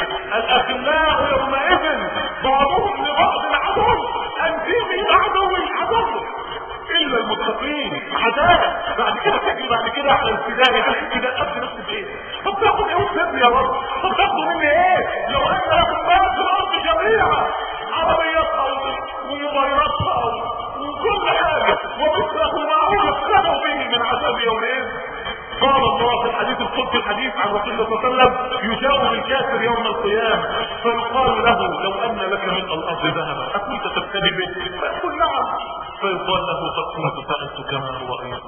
الاخلاء يومئذ بعضهم لبعض عدو انتيمي عدو العدو الا المتقين عذاب بعد كده تجري بعد كده على الابتدائي على الابتدائي قبل نفس الايه طب تاخد ايه وتسيبني يا رب طب تاخدوا مني ايه لو ان لكم ما في الارض جميعا عربياتها وموبايلاتها وكل حاجه ومثله معقول ابتلوا به من عذاب يومين قال الله في الحديث القدسي الحديث عن رسول الله صلى الله عليه وسلم يجاوب الكافر يوم القيامة فيقال له لو ان لك من الارض ذهبا اكنت تبتدي به فيقول نعم فيقال له قد كنت فعلت كما هو ايضا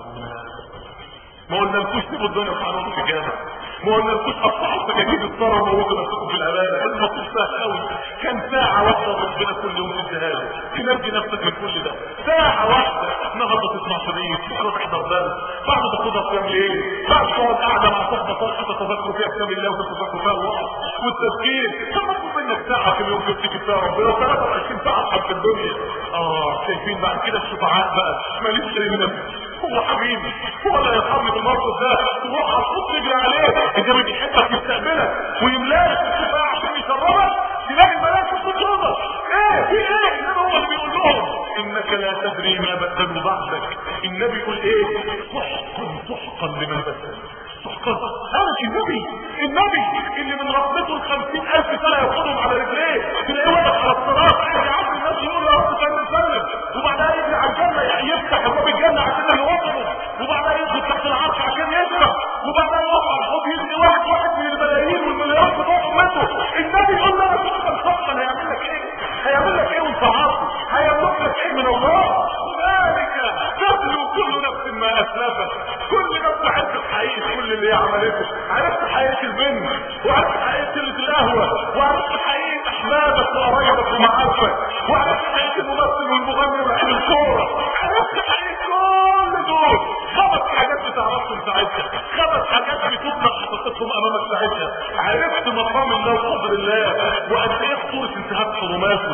ما قلنا لكوش تبقوا الدنيا وحرام في جامع ما قلنا لكوش قطعوا سجاجيد الثرى وموتوا نفسكم في الامانه الموضوع سهل قوي كان ساعه واحده ربنا كل يوم يديها له تنجي نفسك من كل ده ساعه واحده النهارده تسمع شريط بكره تحضر درس بعد تاخدها قيام ليل بعد تقعد قاعده مع صاحبه صالحه تتذكر فيها كتاب الله وتتذكر فيها الوقت والتفكير كم مطلوب منك ساعه في اليوم تفتكر فيها ربنا 23 ساعه في الدنيا اه شايفين بعد كده الشفعاء بقى ماليش شيء من نفسي هو حبيبي هو لا يرحمني بالموقف ده تروح هتحط رجلي عليه انت ما بيحبك يستقبلك ويملاك الشفاعة عشان يشربك تلاقي الملائكة بتطردك ايه في ايه انما هو اللي بيقول لهم انك لا تدري ما بدلوا بعدك النبي يقول ايه سحقا سحقا لمن بدل سحقا هذا النبي النبي اللي من رحمته الخمسين الف سنة ياخدهم على رجليه تلاقيه واقف على الصراط يا عبد النبي يقول يا رب سلم سلم وبعدها يجري على الجنة يعني يفتح ابواب الجنة عشان يوصله وبعدها يدخل تحت العرش عشان يشرب وبعدها يقف على الحوض يدري واحد واحد من الملايين والمليارات بتوع امته النبي يقول له انا سحقا سحقا هيعمل لك ايه؟ هيعمل لك ايه وانت عاصي؟ هيملك لك ايه من الله؟ ذلك تبلو كل نفس ما اسلفت كل نفس عرفت حقيقة كل اللي هي عملته عرفت حقيقة البنت وعرفت حقيقة اللي في القهوة وعرفت حقيقة احبابك وقرايبك ومعارفك وعرفت حقيقة الممثل والمغني ولاعب الكورة عرفت حقيقة كل دول خمس حاجات بتعرفهم ساعتها خمس حاجات بتطلع حقيقتهم امامك ساعتها عرفت مقام الله وقدر الله وقد ايه خطورة انتهاك حرماته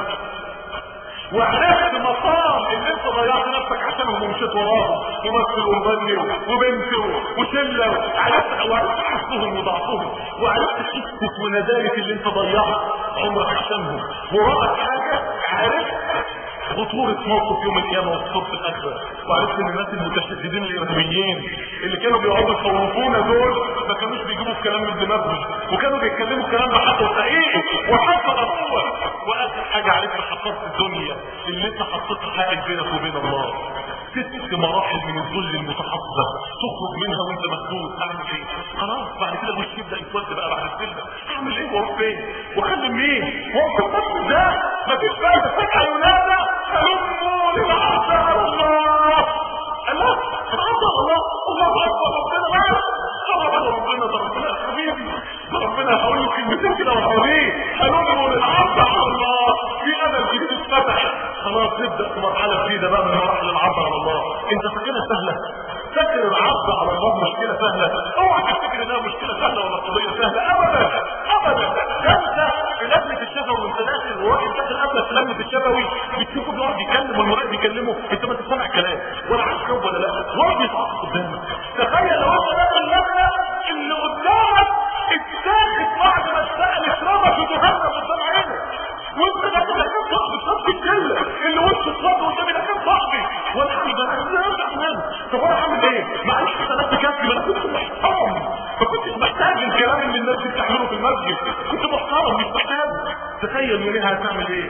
وعرفت مقام اللي انت ضيعت نفسك عشانهم ومشيت وراهم ممثل ومغني وبنت وشله عرفت وعرفت حسهم وضعفهم وعرفت حسك وندالة اللي انت ضيعت عمرك عشانهم وراك حاجه عرفت خطورة موقف يوم القيامة وخطورة الآخرة وعرفت ان الناس المتشددين الإرهابيين اللي كانوا بيقعدوا يخوفونا دول ما كانوش بيجيبوا الكلام من دماغهم وكانوا بيتكلموا الكلام ده حتى حقيقي وحتى هو وآخر حاجة عرفت حصلت الدنيا اللي انت حطيتها حائل بينك وبين الله ست مراحل من الذل المتحفظة تخرج منها وانت مخدود اعمل ايه خلاص بعد كده مش يبدا يتولد بقى بعد السلة اعمل ايه واروح فين واخلي مين هو النفس ده مفيش فايده فجاه ينادى هلموا للعرض على الله الله العرض على الله الله اكبر ربنا طبعا ربنا ده ربنا يا حبيبي ده ربنا هقول له كلمتين كده وحواليه هلموا للعرض على الله في امل جديد اتفتح خلاص نبدا في مرحله جديده بقى من مراحل العرض على الله انت فاكرها سهله فاكر العرض على الله مشكله سهله اوعى تفتكر انها مشكله سهله ولا قضيه سهله ابدا ابدا انت في لجنه الشفوي وانت داخل وواحد داخل قبلك في لجنه الشفوي بتشوفه بيقعد يتكلم والمراقب بيكلمه انت ما تسمع كلام ولا عارف جاوب ولا لا ولا بيتعاطف قدامك تخيل لو انت داخل لجنه اللي قدامك اتاخد بعد ما اتسال اترمى في جهنم قدام عينك وانت داخل ده كان صاحبي صاحبي الجله اللي وشه اتفضل قدامي ده كان صاحبي وانا عامل ده انا طب انا هعمل ايه؟ معلش انا بكفي ما انا كنت محترم ما كنتش محتاج الكلام اللي الناس بتعمله في المسجد كنت محترم مش محتاج تخيل يوميها هتعمل ايه؟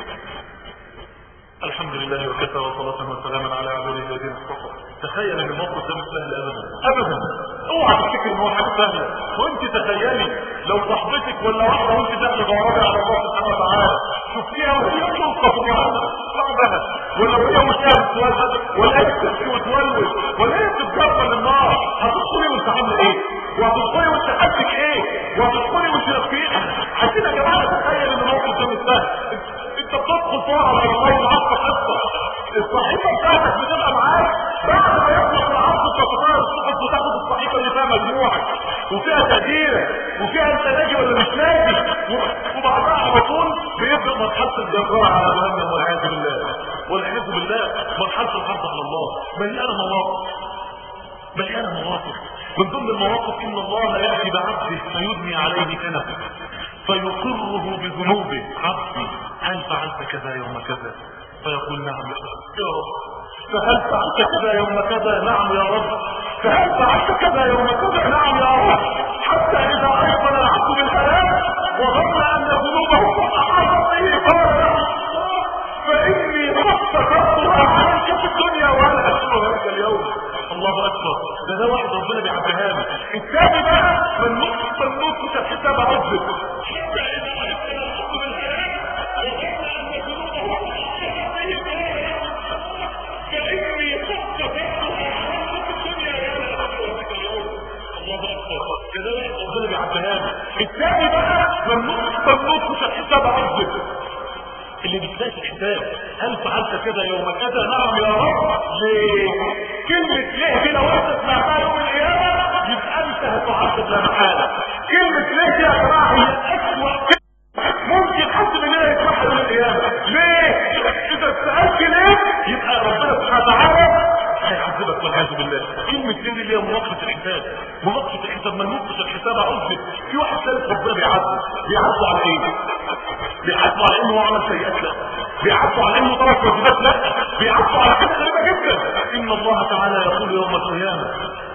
الحمد لله وكفى وصلاة وسلاما على عباده الذين اصطفى تخيل ان الموقف ده مش سهل ابدا ابدا اوعى تفتكر ان هو حاجه سهله وانت تخيلي لو صاحبتك ولا واحده وانت داخله ضربه على الله سبحانه وتعالى شفتيها وهي تلقى في بعضها ولا وهي مشاهد تولد ولا هي تبكي وتولد ولا هي بتتجرب للنار هتدخلي وانت عامله ايه؟ وهتدخلي وانت حالتك ايه؟ وهتدخلي وانت رفيقه عايزين يا جماعه نتخيل ان الموقف ده مش سهل انت بتدخل طبعا على الله معاك حصه الصحيفه بتاعتك بتبقى معاك بعد ما يخلص العرض انت بتغير الصحف وتاخد الصحيفه اللي فيها مجموعك وفيها تقديرك وفيها انت ناجي ولا مش ناجي وبعدها على طول بيبدا مرحله الجبار على جهنم والعياذ بالله والعياذ بالله مرحله الحرب على الله مليانه مواقف مليانه مواقف من ضمن المواقف ان الله ياتي بعبده فيدني عليه كنفه فيقره بذنوبه عبدي هل فعلت كذا يوم كذا فيقول نعم يا رب فهل فعلت كذا يوم كذا نعم يا رب فهل فعلت كذا يوم كذا نعم يا رب حتى اذا ايقن العبد بالحياه وظن ان ذنوبه قد احاطت به قال له فاني قد سترتها عنك في الدنيا وانا اشكرها لك اليوم الله اكبر ده ده واحد ربنا بيعديها لي الثاني بقى من نص من نص الحساب عزك ربنا بيعديها لي الثاني بقى من نص من نص الحساب عزك اللي بتلاقي في الحساب هل فعلت كذا يوم كذا نعم يا رب ليه كلمة ليه دي لو انت سمعتها يوم القيامة يبقى انت هتعذب لا محالة كلمة ليه دي يا جماعة هي اسوأ كلمة ممكن حد مننا يسمعها يوم القيامة ليه اذا سألت ليه يبقى ربنا سبحانه وتعالى هيعذبك والعياذ بالله كلمة ليه دي اللي هي مناقشة الحساب مناقشة الحساب ما نناقش الحساب عذب في واحد ثالث ربنا بيعذب بيعذب على ايه بيعاتبوا على انه عمل سيئات لا بيعاتبوا على انه ترك واجبات لا بيعاتبوا على حاجه غريبه جدا ان الله تعالى يقول يوم القيامه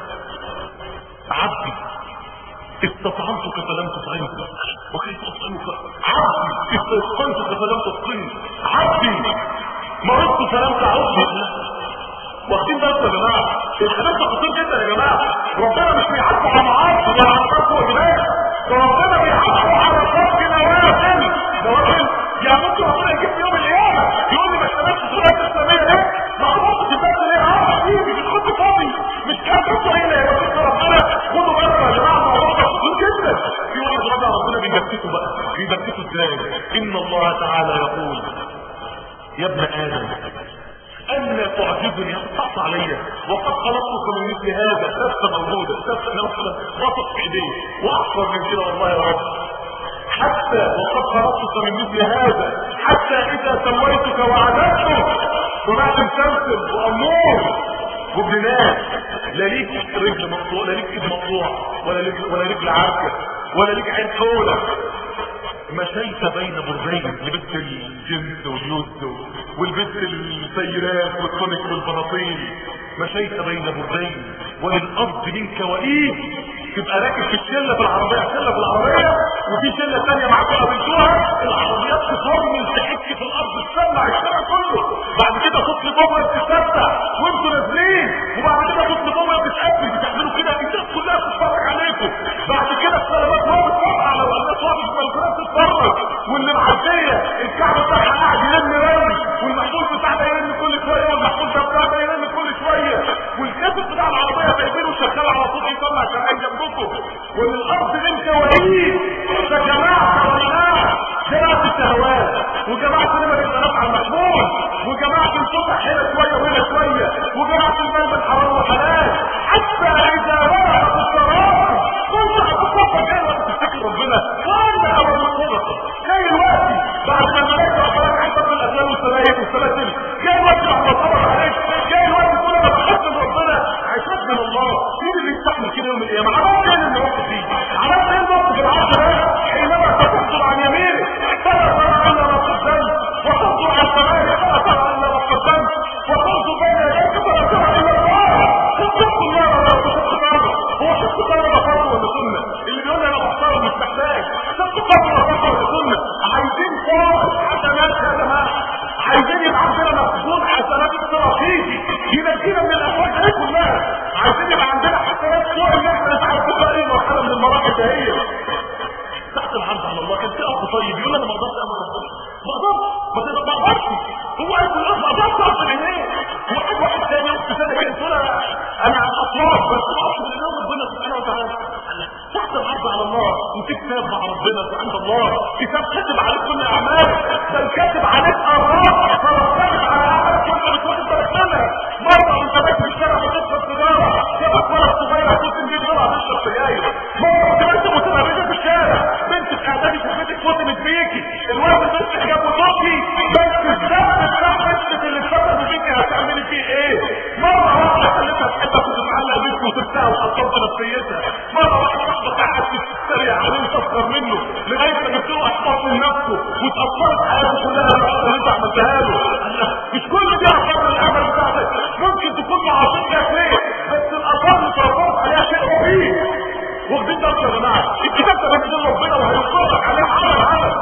عبدي استطعمتك فلم تطعمك وكيف اطعمك عبدي استيقنتك فلم تطعمني عبدي مرضت فلم تعودني واخدين بالكم يا جماعه الحديث ده خطير جدا يا جماعه ربنا مش بيعاتب على معاصي ولا على ترك واجبات ده ربنا بيعاتب على ترك نوافل نوافل يعني ممكن ربنا يجيب يوم القيامه يقول لي ما اشتغلتش الصلاه الاسلاميه ليه؟ ما حضرتش الدرس ليه؟ اه حبيبي مش كنت فاضي مش كان كنت هنا يا رب ربنا خدوا بالكم يا جماعه الموضوع ده خطير جدا يقول لك ربنا ربنا بيبكته بقى بيبكته ازاي؟ ان الله تعالى يقول يا ابن ادم أن تعجبني تقطع عليا وقد خلقتك من مثل هذا سفة موجودة سفة نفسها وسط في ايديه واحفر من كده والله يا رب حتى وقد خلقتك من مثل هذا حتى اذا سويتك وعددتك طلعت مسلسل وامور وبنات لا ليك رجل مقطوع لا ليك ايد مقطوع ولا ليك ولا رجل عارفه ولا ليك عين طولة مشيت بين برزين لبس الجنس واليوز والبس السيرات والتونيك والبناطيل مشيت بين برزين وللارض منك وئيد تبقى راكب في الشله في العربيه شله في العربيه وفي شله ثانيه معاكم قابلتوها العربيات تفرمل تحك في الارض تسمع الشارع كله بعد كده تطلب بابا بتتفتح وانتوا نازلين وبعد كده تطلب بابا بتتقفل بتعملوا كده الناس كلها بتتفرج عليكم بعد كده السلامات هو بتوقع لو الناس واقفه في البلكونات تتفرج واللي معديه الكعب بتاعها قاعد يلم رمي والمحمول بتاعها يلم كل شويه والمحمول بتاعها يلم كل شويه والكاسب بتاع العربيه بيقفله شغال على طول يطلع شغال جنبكم وللارض انت وليد فجماعه ولناس جماعه الشهوات وجماعه لما الانسانات على المحمول وجماعه الفتح هنا شويه وهنا شويه وجماعه المال بالحرام وحلال حتى اذا بلغت الشراب كنت هتتصفى جاي وقت تفتكر ربنا وانا اول الصدق جاي الوقت بعد ما الملائكه وفرق عندك الافلام والسلايف والسلاسل جاي الوقت بعد ما صبر عليك جاي الوقت كل ما تحسن ربنا عشان من الله مين اللي يستحمل كده يوم القيامه عملت ايه اللي وقت فيه عملت ايه الوقت في العصر ده حينما تفضل عن يمينك فلا ترى الا ما قدمت وتنظر عن شمالك فلا ترى الا ما قدمت وتنظر بين يديك فلا ترى الا الله تتق الله ولا تتق الله هو شق قلب فرض ولا سنه اللي بيقول لي انا محترم مش محتاج شق قلب ولا فرض ولا سنه عايزين فوق حسنات يا جماعه عايزين يبقى عندنا مخزون حسنات استراتيجي ينجينا من الاموال دي كلها عايزين يبقى عندنا حسنات فوق ان احنا نتعرف بقى ايه مرحله من المراحل ده هي تحت العرض على الله كان في اخ طيب يقول انا ما اقدرش اعمل ربنا ما اقدرش ما تقدر- ما اقدرش هو قال له ما اقدرش اعمل ايه هو حد واحد تاني اخت ثانيه كده تقول انا انا اطلع بس ما اعرفش من يوم ربنا سبحانه وتعالى قال لك تحت العرض على الله وفي كتاب مع ربنا عند الله كتاب كاتب عليك كل اعمالك بل كاتب عليك اراء فرتبت على اعمالك وانت بتواخد بالك منها مره وانت ماشي في الشارع بتشرب سيجاره شافك ولد صغير هتقول تنجي يلا تشرب سجاير مره وانت ماشي متمرده في الشارع بنت في اعدادي شافتك وطنت بيكي الولد البنت حجاب وطوكي بس الزمن بتاع بنتك اللي اتفتح بيكي هتعملي فيه ايه مره واحده خليتها تحبك وتتعلق بيك وتبتاع وحطمت نفسيتها مره واحده صاحبك قاعد تتريق عليه تسخر منه لغايه ما جبت له احباط من نفسه واتاثرت حياته كلها بالعقده اللي انت عملتها له قال لك مش كل دي اخبار الاعمال بتاعتك بين ايدين ربنا وهيقرك عليه عمل عمل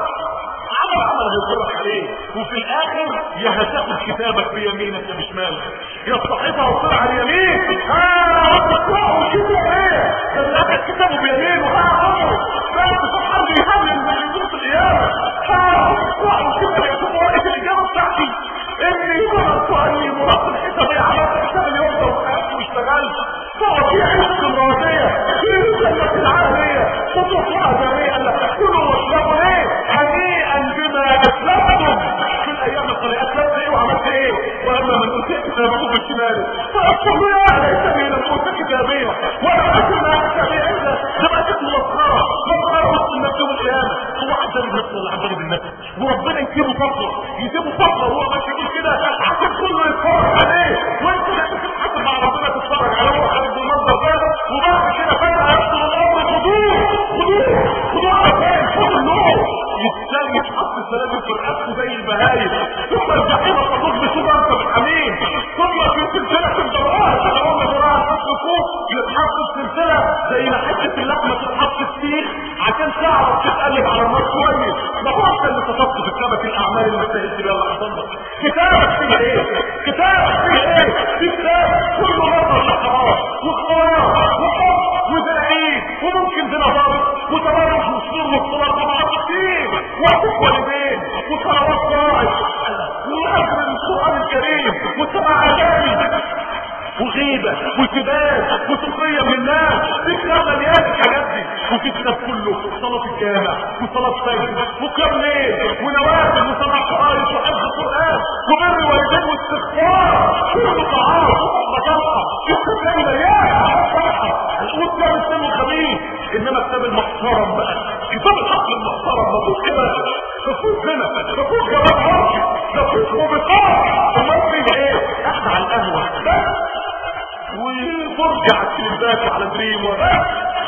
عمل عمل هيقرك عليه وفي الاخر يا هتاخد كتابك بيمينك يا بشمالك يا صاحبها وطلع على اليمين ها رب اقرأه كده ايه ده اللي اخد كتابه بيمينه ها عمره بس سبحان بيهلل من يوم القيامه ها رب اقرأه كده يا سبحان الاجابه بتاعتي اني ظهرت اني مراقب حسابي عملت حساب اليوم ده وحياتي واشتغلت فوقي عشق الراضيه في الجنه العاليه خطوطها جميعا لك كلوا واشربوا ايه هنيئا بما اسلفتم في الايام القليله اسلفت ايه وعملت ايه واما من اوتيت كتابه بالشمال فاقول يا ليتني لم اوت كتابيه ولا اكن حسابي عنده لما كنت مسخره مسخره وسط الناس يوم القيامه هو عذاب النفس ولا عذاب النفس وربنا يسيبه فتره يسيبه فتره وهو ماشي يقول كده عشان كله يتفرج عليه وانت لا تتحكم مع ربنا تتفرج عليه هو خارج بالمنظر ده وبعد كده فجاه يحصل الامر خدوه خدوه خدوه على فين خدوا النور يتسال يتحط السلام في رقبته زي البهايم ثم الجحيم تطلب بشبه انت بالحميم ثم في سلسله الدراسه تدعون جراحه حط فوق يتحط السلسله زي ما حته اللحمه تتحط في السيخ عشان تعرف تتقلب على النار كويس ما هو انت اللي كتبت في كتابك الاعمال اللي استهلت بيها اللي حصل لك كتابك فيه ايه كتابك فيه ايه في كتاب كله نظر لحرام وخيار وحب وزعيم وممكن زنا ضابط وتبرج وسرور واختلاط ومعاصين وحقوق والدين وصلوات راعي واجر القران الكريم وسماع اغاني وغيبة وكباب وسخرية من الناس في كتاب مليان الحاجات دي وفي كتاب كله صلاة الجامع وصلاة فجر وقيام ليل ونوافل وسماع قرآن وحفظ القرآن وبر والدين واستغفار كل طعام وصدقة كتاب مليان فرحة وكتاب السن الخبيث انما كتاب المحترم بقى كتاب الحق المحترم ما فيهوش كده ما فيهوش هنا ما فيهوش جواب عرفي ما فيهوش موبقات امال فيه ايه؟ قاعد على القهوة بس وفرجة على التلفزيون على دريم وبس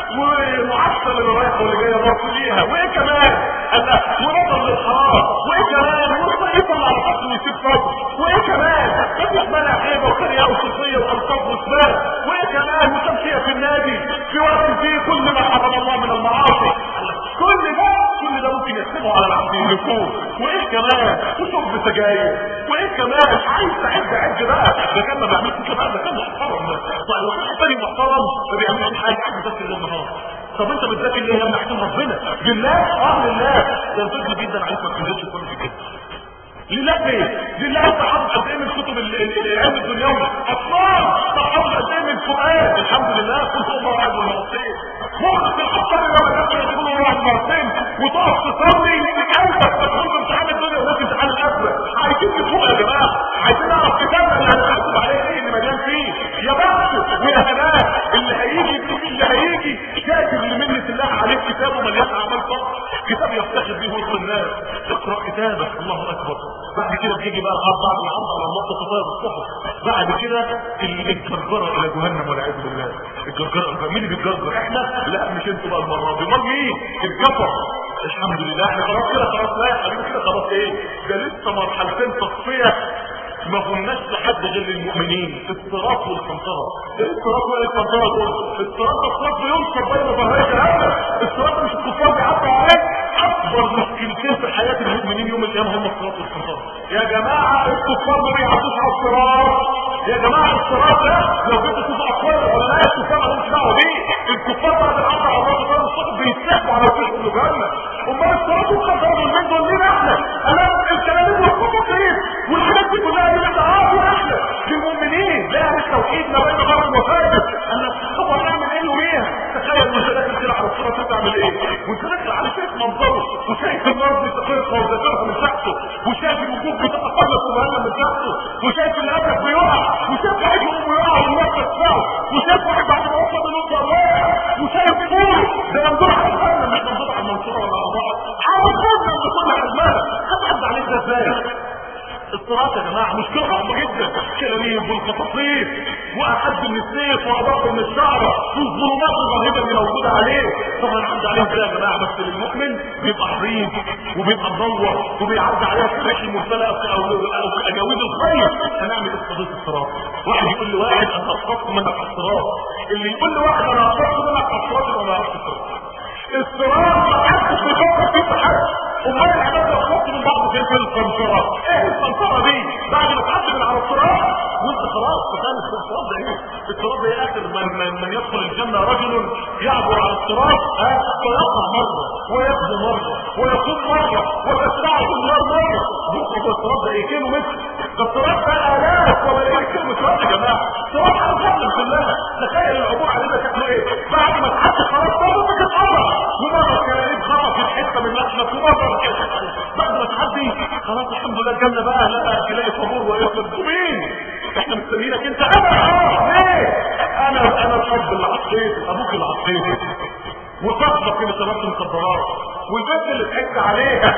ومعسل اللي رايحه واللي جايه برضه ليها وايه كمان الله ونظر للحرام وايه كمان ويطلع على فصل ويسيب فصل وايه كمان مفيش مانع غيبه وكريه وصوصيه والقاب واسباب وايه كمان وتمشيه في النادي في وقت فيه كل ما حرم الله من المعاصي كل ده كل ده ممكن يحسبه على العبد يكون وايه كمان وشرب سجاير وايه كمان عايز تعد عد بقى ده كان ما بيعملش كده ده كان محترم ده طيب واحد تاني محترم ما بيعملش حاجه عايز بس اللي النهار طب انت بتذاكر ليه يا ابني عشان ربنا لله اه لله ده ينفذ جدا عليك ما تنزلش كل في كده لله ايه لله انت حافظ قد ايه من كتب العلم الدنيوي اطفال طب حافظ قد ايه من القران الحمد لله كل هو الله عز وجل مخك الحصان لما تقدر تقول الله عز وجل وتقف تصلي قلبك تدخل في امتحان الدنيا وفي امتحان الاخره عايزين نفوق يا جماعه عايزين نعرف كتابنا اللي هنحاسب عليه ايه اللي مليان فيه يا بخت ويا هناك اللي هيجي اللي هيجي كاتب لمنة الله عليه كتابه مليان اعمال فقط كتاب يفتخر به وسط الناس اقرا كتابك الله اكبر بعد كده بيجي بقى العرض بعد العرض على الله تطير الصحف بعد كده الجرجره الى جهنم والعياذ بالله الجرجره مين اللي بيتجرجر احنا لا مش انتوا بقى المره دي امال مين الكفر الحمد لله احنا خلاص كده خلاص لا يا حبيبي كده خلاص ايه ده لسه مرحلتين تصفيه ما قلناش لحد غير المؤمنين الصراط والقنطرة ايه الصراط ولا القنطرة دول الصراط ده الصراط بينصب بين ظهري جهنم الصراط مش الكفار بيعدوا عليه اكبر مشكلتين في حياة المؤمنين يوم القيامة هم الصراط والقنطرة يا جماعة الكفار ما بيعدوش على الصراط يا جماعة الصراط ده لو جيتوا تشوفوا اقوال ولا لا الكفار ما لهمش دعوة بيه الكفار بعد العرض على الله سبحانه وتعالى بيتسحبوا على وشهم جهنم امال الصراط والقنطرة دول مين دول لينا احنا انا الكلام ده والكفر ايه والحاجات دي كلها دي تعافوا احنا للمؤمنين لا يعني التوحيد ما بين غرب وفاجر انا طب هنعمل ايه وبيها تخيل وانت داخل كده على الصوره تعمل ايه وانت داخل على شايف منظره وشايف النار بتقرقها وذاكرها من تحته وشايف الوجوه بتتقلص ومهمه من تحته وشايف الاسد بيقع وشايف واحد يقوم ويقع والنار تدفعه وشايف واحد بعد ما وصل بنقطه واقع وشايف طول ده منظور على الجنه مش منظور على المنصوره ولا على بعض عاوز جنه اللي كل حجمها هتعدي عليك ده ازاي الصراط يا جماعة مشكلة صعبة جدا كلاميب والقطاطيف وأحد من السيف وأضاف من الشعرة والظلمات الرهيبة اللي موجودة عليه طبعا الحمد عليهم كده يا جماعة بس للمؤمن بيبقى حريص وبيبقى مدور وبيعدي عليها السلاح المرسلة أو أو أجاويد الخير هنعمل ايه في قضية الصراط واحد يقول لواحد أنا أسقطت منك على الصراط اللي يقول لواحد أنا أسقطت منك على الصراط يبقى ما يعرفش الصراط الصراط ما حدش بيفكر فيه في حد امال العباد لو خدت من بعض زي في القنطره ايه القنطره دي بعد ما تعدي من على الصراط وانت خلاص فاهم الصراط ده ايه الصراط ده ايه اخر من, من, من يدخل الجنه رجل يعبر على الصراط ها فيقع مره ويبدو مره ويقوم مره وتسرعه النار مره بصوا الصراط ده ايه كيلو متر ده الصراط ده الاف وملايين كيلو مترات يا جماعه صراط على الجنه كلها تخيل العبور علينا شكله ايه بعد ما تعدي خلاص طبعا تتقرب ومره كان خبط في حته من لحمك ومره بعد ما تعدي خلاص الحمد لله الجنه بقى لا تلاقي صبور ويصل مين احنا مستنيينك انت انا اه ليه انا انا الاب اللي عطيت ابوك اللي عطيت وصاحبك اللي شربت مخدرات والبنت اللي ضحكت عليها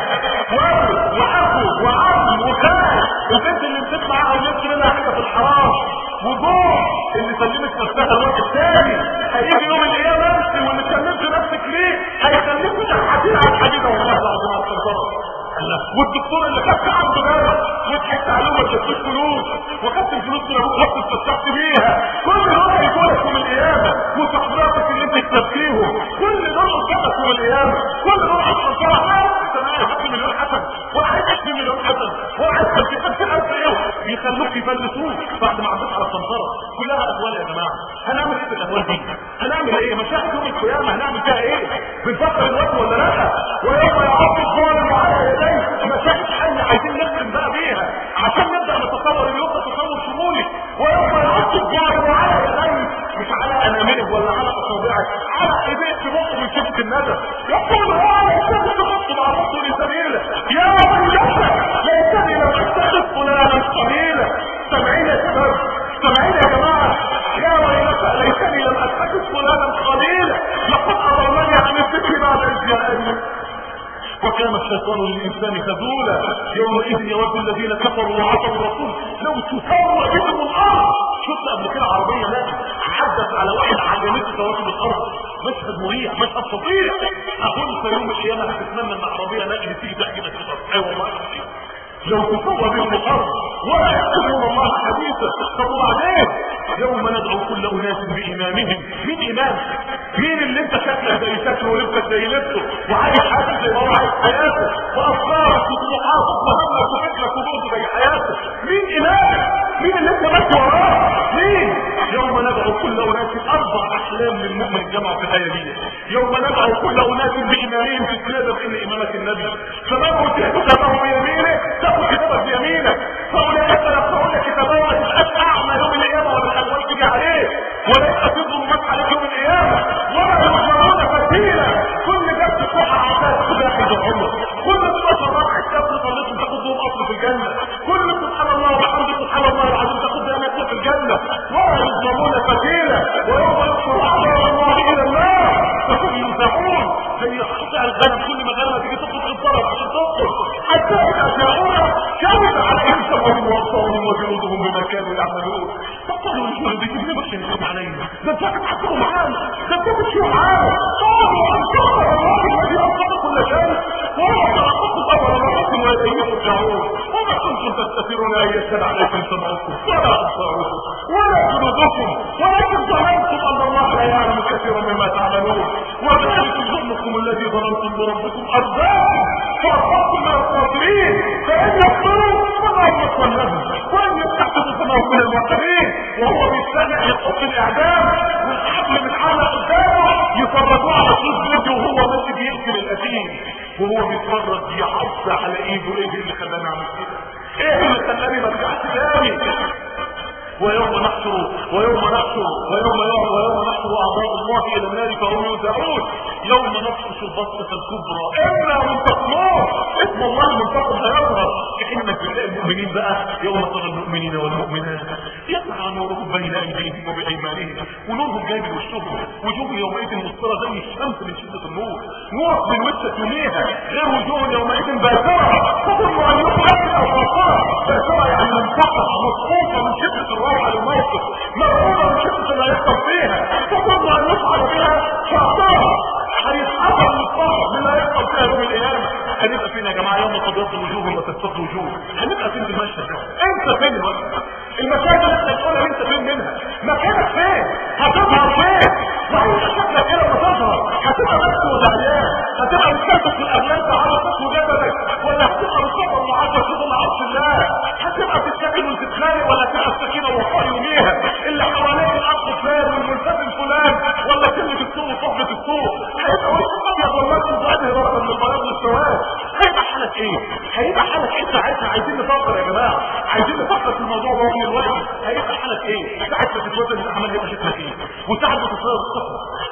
وابو واخو وعم وخال البنت اللي مسكت معاها ولبس منها حاجه في الحرام وجوع اللي سلمت نفسها الوقت الثاني هيجي يوم القيامه انت واللي سلمت نفسك ليه هيسلمك الحديد على الحديده والله العظيم على الخساره والدكتور اللي خدت عنده دواء وضحكت عليه وما اديتوش فلوس وخدت الفلوس من ابوك رحت اتفسحت بيها كل دول هيجوا لك يوم القيامه وصحباتك اللي انت كسبتيهم كل دول قدامك يوم القيامه كل دول اصلا طلع انت معايا خدت مليون حسن واحد 20 مليون حسن واحد 50000 ايه يخلوك يفلسوك بعد ما عديت على السمسره كلها اهوال يا جماعه هنعمل ايه في الاهوال دي هنعمل ايه مشاهد يوم القيامه هنعمل فيها ايه بنفكر الوقت ولا لا ويوم يعض الظالم على يديه مشاهد حل عايزين نختم بقى بيها عشان نبدا نتصور اليوم ده تصور شمولي ويوم يعض الظالم على يديه مش على انامله ولا على اصابعه على ايديه تبص من شده الندى يقول هو على يديه تبص مع رسول سبيله يا ويلتى ليتني لم اتخذ فلانا قليلا سامعين يا شباب سامعين يا جماعه يا ويلتى ليتني لم اتخذ فلانا قليلا لقد اضلني عن الذكر بعد اذ جاءني وكان الشيطان للإنسان خذولا يومئذ يود الذين كفروا وعصوا الرسول لو تسوى بهم الأرض شفت قبل كده عربية لا عدت على واحد عجلته تواصل الأرض مشهد مريح مشهد فظيع أقول في يوم القيامة هتتمنى ان عربية نقل تيجي تحجبك في الأرض أي والله لو تسوى بهم الأرض ولا يكتبون الله حديثا طب وبعدين يوم ندعو كل أناس بإمامهم مين إمام مين اللي انت شكلك زي شكله ولبسك زي لبسه وعايش حياتك زي ما هو عايش حياته وافكارك وطموحاتك وهمك وفكرك وبعدك زي حياته مين امامك مين اللي انت ماشي وراه مين يوم ندعو كل اناس اربع احلام للمؤمن الجامعه في الايه دي يوم ندعو كل اناس بامامهم في كتابك ان امامك النبي فمن اوتي كتابه بيمينه تاخد كتابك بيمينك فاولئك يقرؤون كتابهم ما تبقاش اعمى يوم القيامه ولا الالوان تيجي عليك ولا يبقى في ظلمات عليك يوم القيامه ولا يظلمون فتيلا كل جبت تروح عشان تاخد واحد عمره كل تبقى شراب حساب تصليت تاخد لهم اصل في الجنه كل سبحان الله وبحمده سبحان الله العظيم تاخد لهم اصل في الجنه ولا يظلمون فتيلا ويوم يحشر اعداء الله الى النار فهم يوزعون زي قطع الغنم كل ما غنمه تيجي تطلب الضرب عشان تطلب حتى اذا جاءونا كانت عليهم سمعهم وابصارهم وجلودهم بما كانوا يعملون فقالوا لجلودهم لما شهدتم علينا ده انتوا هتحكموا معانا ده انتوا بتشوفوا معانا قالوا انكرنا الله الذي انقذ كل شيء وهو خلقكم اول مرة واليه ترجعون وما كنتم تستثيرون ان يشهد عليكم سمعكم ولا ابصاركم ولا جلودكم ولكن ظننتم ان الله لا يعلم كثيرا مما تعملون وذلك ظنكم الذي ظننتم بربكم ارضاكم فاصبحتم من الخاسرين فان يكفروا فما يكفر لهم وان يستحسنوا فما هم من المعتبرين وهو بيستمع يحط الاعدام والحبل من علق قدامه يفرجوه على صوت زوجه وهو ماشي بيقتل القتيل وهو بيتفرج يعص على ايده ايه اللي خلاني اعمل كده ايه اللي خلاني ما ارجعش تاني ويوم نحشر ويوم نحشر ويوم يوم ويوم نحشر اعضاء الله الى النار فهم يوزعون يوم نبطش البطشة الكبرى الا من تقمار اسم الله المنتقم هيظهر انك بتلاقي المؤمنين بقى يوم ترى المؤمنين والمؤمنات يسعى نورهم بين ايديهم وبايمانهم ونورهم جاي من وشهم وجوه يومئذ مسطرة زي الشمس من شدة النور نور من وشك يوميها غير وجوه يومئذ باسرة تظن ان يخلق او باصرة باسرة يعني منفقة مصفوفة من شدة الروعة للموقف مرعوبة من شدة اللي هيحصل فيها تظن ان يفعل بها شعطاء هيتحضر للطاقة من اللي هيحصل فيها يوم القيامة هنبقى فين يا جماعة يوم تبيض وجوه وتسود وجوه هنبقى فين بالمشهد ده انت فين الوقت المشاهد اللي انت بتقولها انت فين منها مكانك فين هتظهر فين وهي شكلك كده ما تظهر هتبقى بس وزعلان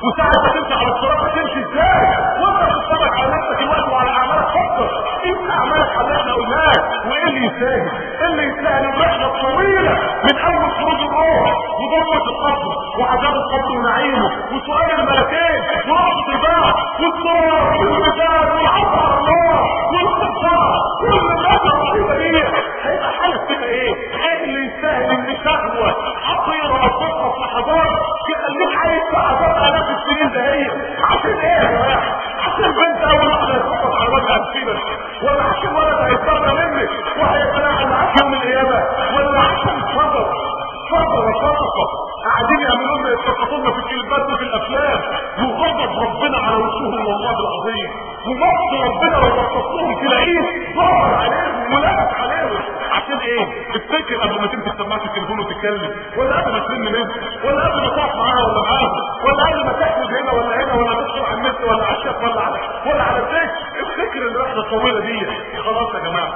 وساعة ما تمشي على الصراط هتمشي ازاي وانت بتتفرج على نفسك الوقت وعلى اعمالك فكر ايه اعمالك على اللي احنا قلناه وايه اللي يستاهل ايه اللي يستاهل الرحله الطويله من اول خروج الروح وضمه القبر وعذاب القبر ونعيمه وسؤال الملكين ورحمه البعث والصراط والميزان والعرض على الله والقصار كل الناس الرهيبه دي هيبقى حالك كده ايه؟ ايه اللي يستاهل ان شهوه حقيره مصدقه في لحظات تخليك عايز في عذاب الاف السنين ده هي عشان ايه يا جماعه؟ عشان بنت اول واحده هتسقط على وجهها تسيبك ولا عشان ولد هيتبرى منك وهيتلاعب معاك يوم القيامه ولا عشان صبر صبر وصدقه قاعدين يعملوا لنا يتسقطوا لنا في الكلمات وفي الافلام وغضب ربنا على وجوههم والله العظيم ومقت ربنا لو بصصتهم تلاقيه ظهر عليهم ولابس عليهم عشان ايه تفتكر قبل ما تمسك سماعه التليفون وتتكلم ولا قبل ما تلم منه ولا قبل ما تقف معاها ولا معاها ولا قبل ما تحمد هنا ولا هنا ولا تدخل على النت ولا على الشات ولا على ولا على الفيس افتكر الرحله الطويله دي خلاص يا جماعه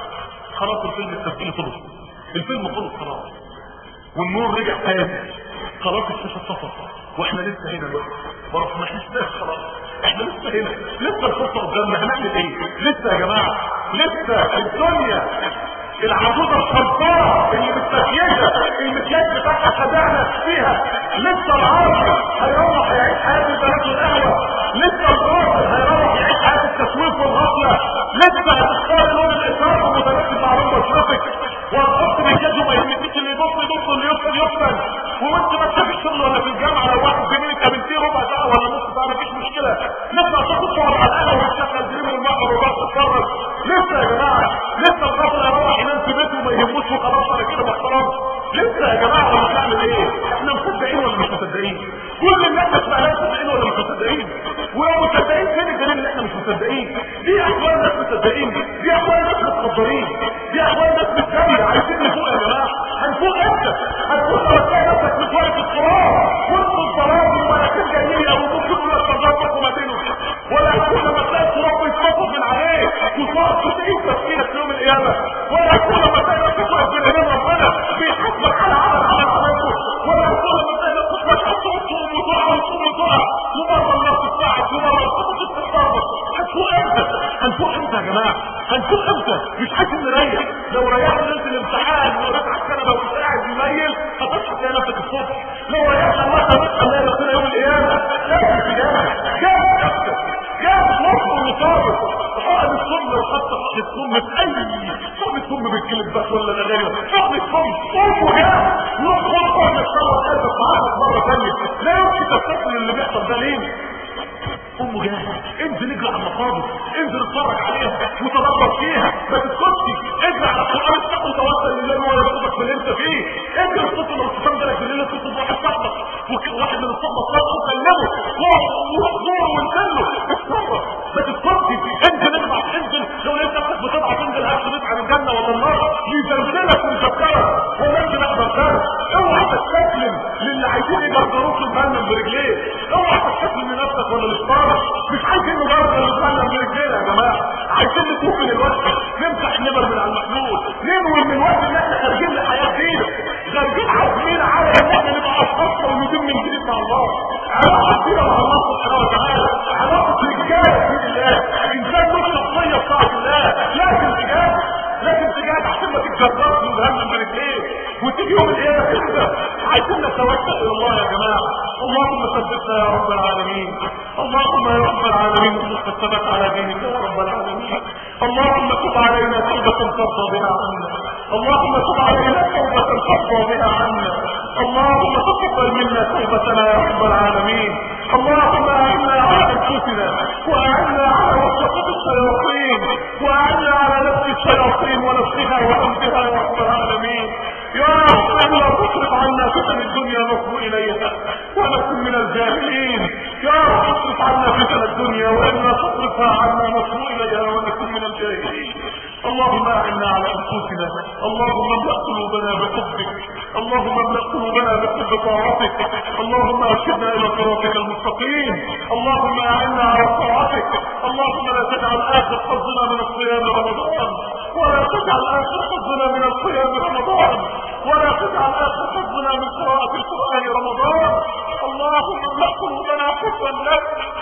خلاص الفيلم التسجيل خلص الفيلم خلص خلاص والنور رجع تاني خلاص الشاشه اتطفت واحنا لسه هنا دلوقتي ما رحناش لسه خلاص احنا لسه هنا لسه الخطه قدامنا هنعمل ايه لسه يا جماعه لسه الدنيا العروضة الخلطاء اللي مستفيدة المكياج بتاعها خدعنا فيها لسه العرض هيروح يعيش حياة البنات والقهوة لسه الراجل هيروح يعيش حياة التسويق والغفلة لسه هتختار لون الإثارة ومتناسب مع لون بشرتك وهتحط مكياج وما يهمكيش اللي يبص يبص اللي يفصل يفصل وانت ماشي في الشغل ولا في الجامعة لو واحد زميلك قابلتيه ربع ساعة ولا نص ساعة مفيش مشكلة نطلع تاخد صور على القهوة وتشغل دريم والمحر وبس تتفرج لسه يا جماعة لسه الراجل هيروح ينام في بيته وما يهموش وخلاص انا كده محترم لسه يا جماعة ولا بنعمل ايه احنا مصدقين ولا مش مصدقين كل الناس اسمها مصدقين ولا مش مصدقين ولو مصدقين فين الدليل ان احنا مش مصدقين دي احوال ناس مصدقين دي احوال ناس متقدرين دي احوال ناس متكاملة عايزين نفوق يا جماعة هنفوق امتى هنفوق لما تلاقي نفسك متولد التراب وسط الظلام والملاكين جايين او ممكن يقول لك تجربك وما بينهم ولا هتكون لما تلاقي التراب بيتنفض من عليك وتقعد تسعين تفكيرك يوم القيامة ولا هتكون لما تلاقي نفسك واقف بين ايدين ربنا بيحاسبك على عمل عمل عملته ولا هتكون لما تلاقي نفسك ماشي تقوم تقوم وتقع وتقوم وتقع ومرة النار تتساعد ومرة الخطط تتضربك هنفوق امتى هنفوق امتى يا جماعة هنفوق امتى مش عايزين نريح لو ريحت ليله الامتحان وريت على الكنبه وانت قاعد مميل هتصحى تلاقي نفسك الصبح لو ريحت الله تصحى تلاقي ربنا يوم القيامه لازم تجاهد جاهد نفسك جاهد مصر وصابر حقن السم وحط حقن السم في اي حقن السم بالكليبات ولا الاغاني حقن السم قوم وجاهد روح خد حقن السم وقلبك معاك مره ثانيه لا يمكن تستقبل اللي بيحصل ده ليه قوم جاهز انزل اجري على المقابر انزل اتفرج عليها وتدبر فيها ما تسكتش اجري على القران استقم توسل لله وهو يرزقك في اللي انت فيه اجري الصوت لو تسمى بالليل الصوت واحد صاحبك واحد من الصحبه طلع وكلمه روح زوره وانزل له اتصرف ما تسكتش انزل اضغط انزل لو لقيت نفسك بتضعف انزل هات تدعى الجنه ولا النار يزلزلك ويفكرك هو انت اقدر كارث اوعى تستسلم للي عايزين يجرجروك المهمل برجليه اوعى تستسلم لنفسك ولا للصالح مش عايزين نجرب المهمل برجلينا يا جماعه عايزين نتوب من الوقت نمسح نمر من على المحلول ننوي من الوقت ان احنا خارجين لحياه جديده خارجين عازمين على ان احنا نبقى اشخاص موجودين من جديد مع الله علاقه كده مع الله سبحانه وتعالى علاقه رجاله في الله انسان له شخصيه بتاعت الله لازم تجاهد لازم تجاهد عشان ما تتجربش من هم من الاثنين وتيجي يوم القيامه كده عايزين نتوكل الى الله يا جماعه اللهم ثبتنا يا رب العالمين اللهم يا رب العالمين ارزقنا الثبات على دينك يا رب العالمين اللهم تب علينا توبه ترضى بها عنا اللهم تب علينا توبه ترضى بها عنا اللهم تقبل منا توبتنا يا رب العالمين اللهم اعنا على انفسنا واعنا على وسوسه الشياطين واعنا على نفس الشياطين ونفسها وامرها يا رب العالمين يا رب لا تصرف عنا فتن الدنيا نصب اليها ونكن من الجاهلين يا رب اصرف عنا فتن الدنيا وانا تصرفها عنا نصب اليها ونكن من الجاهلين اللهم اعنا على انفسنا اللهم املا قلوبنا بحبك اللهم املا قلوبنا بحب طاعتك اللهم ارشدنا الى صراطك المستقيم اللهم اعنا على طاعتك اللهم لا تجعل اخر حظنا من الصيام رمضان ولا تجعل اخر حظنا من الصيام رمضان ولا تجعل اخر حظنا من قراءة القرآن رمضان اللهم املأ قلوبنا حبا لك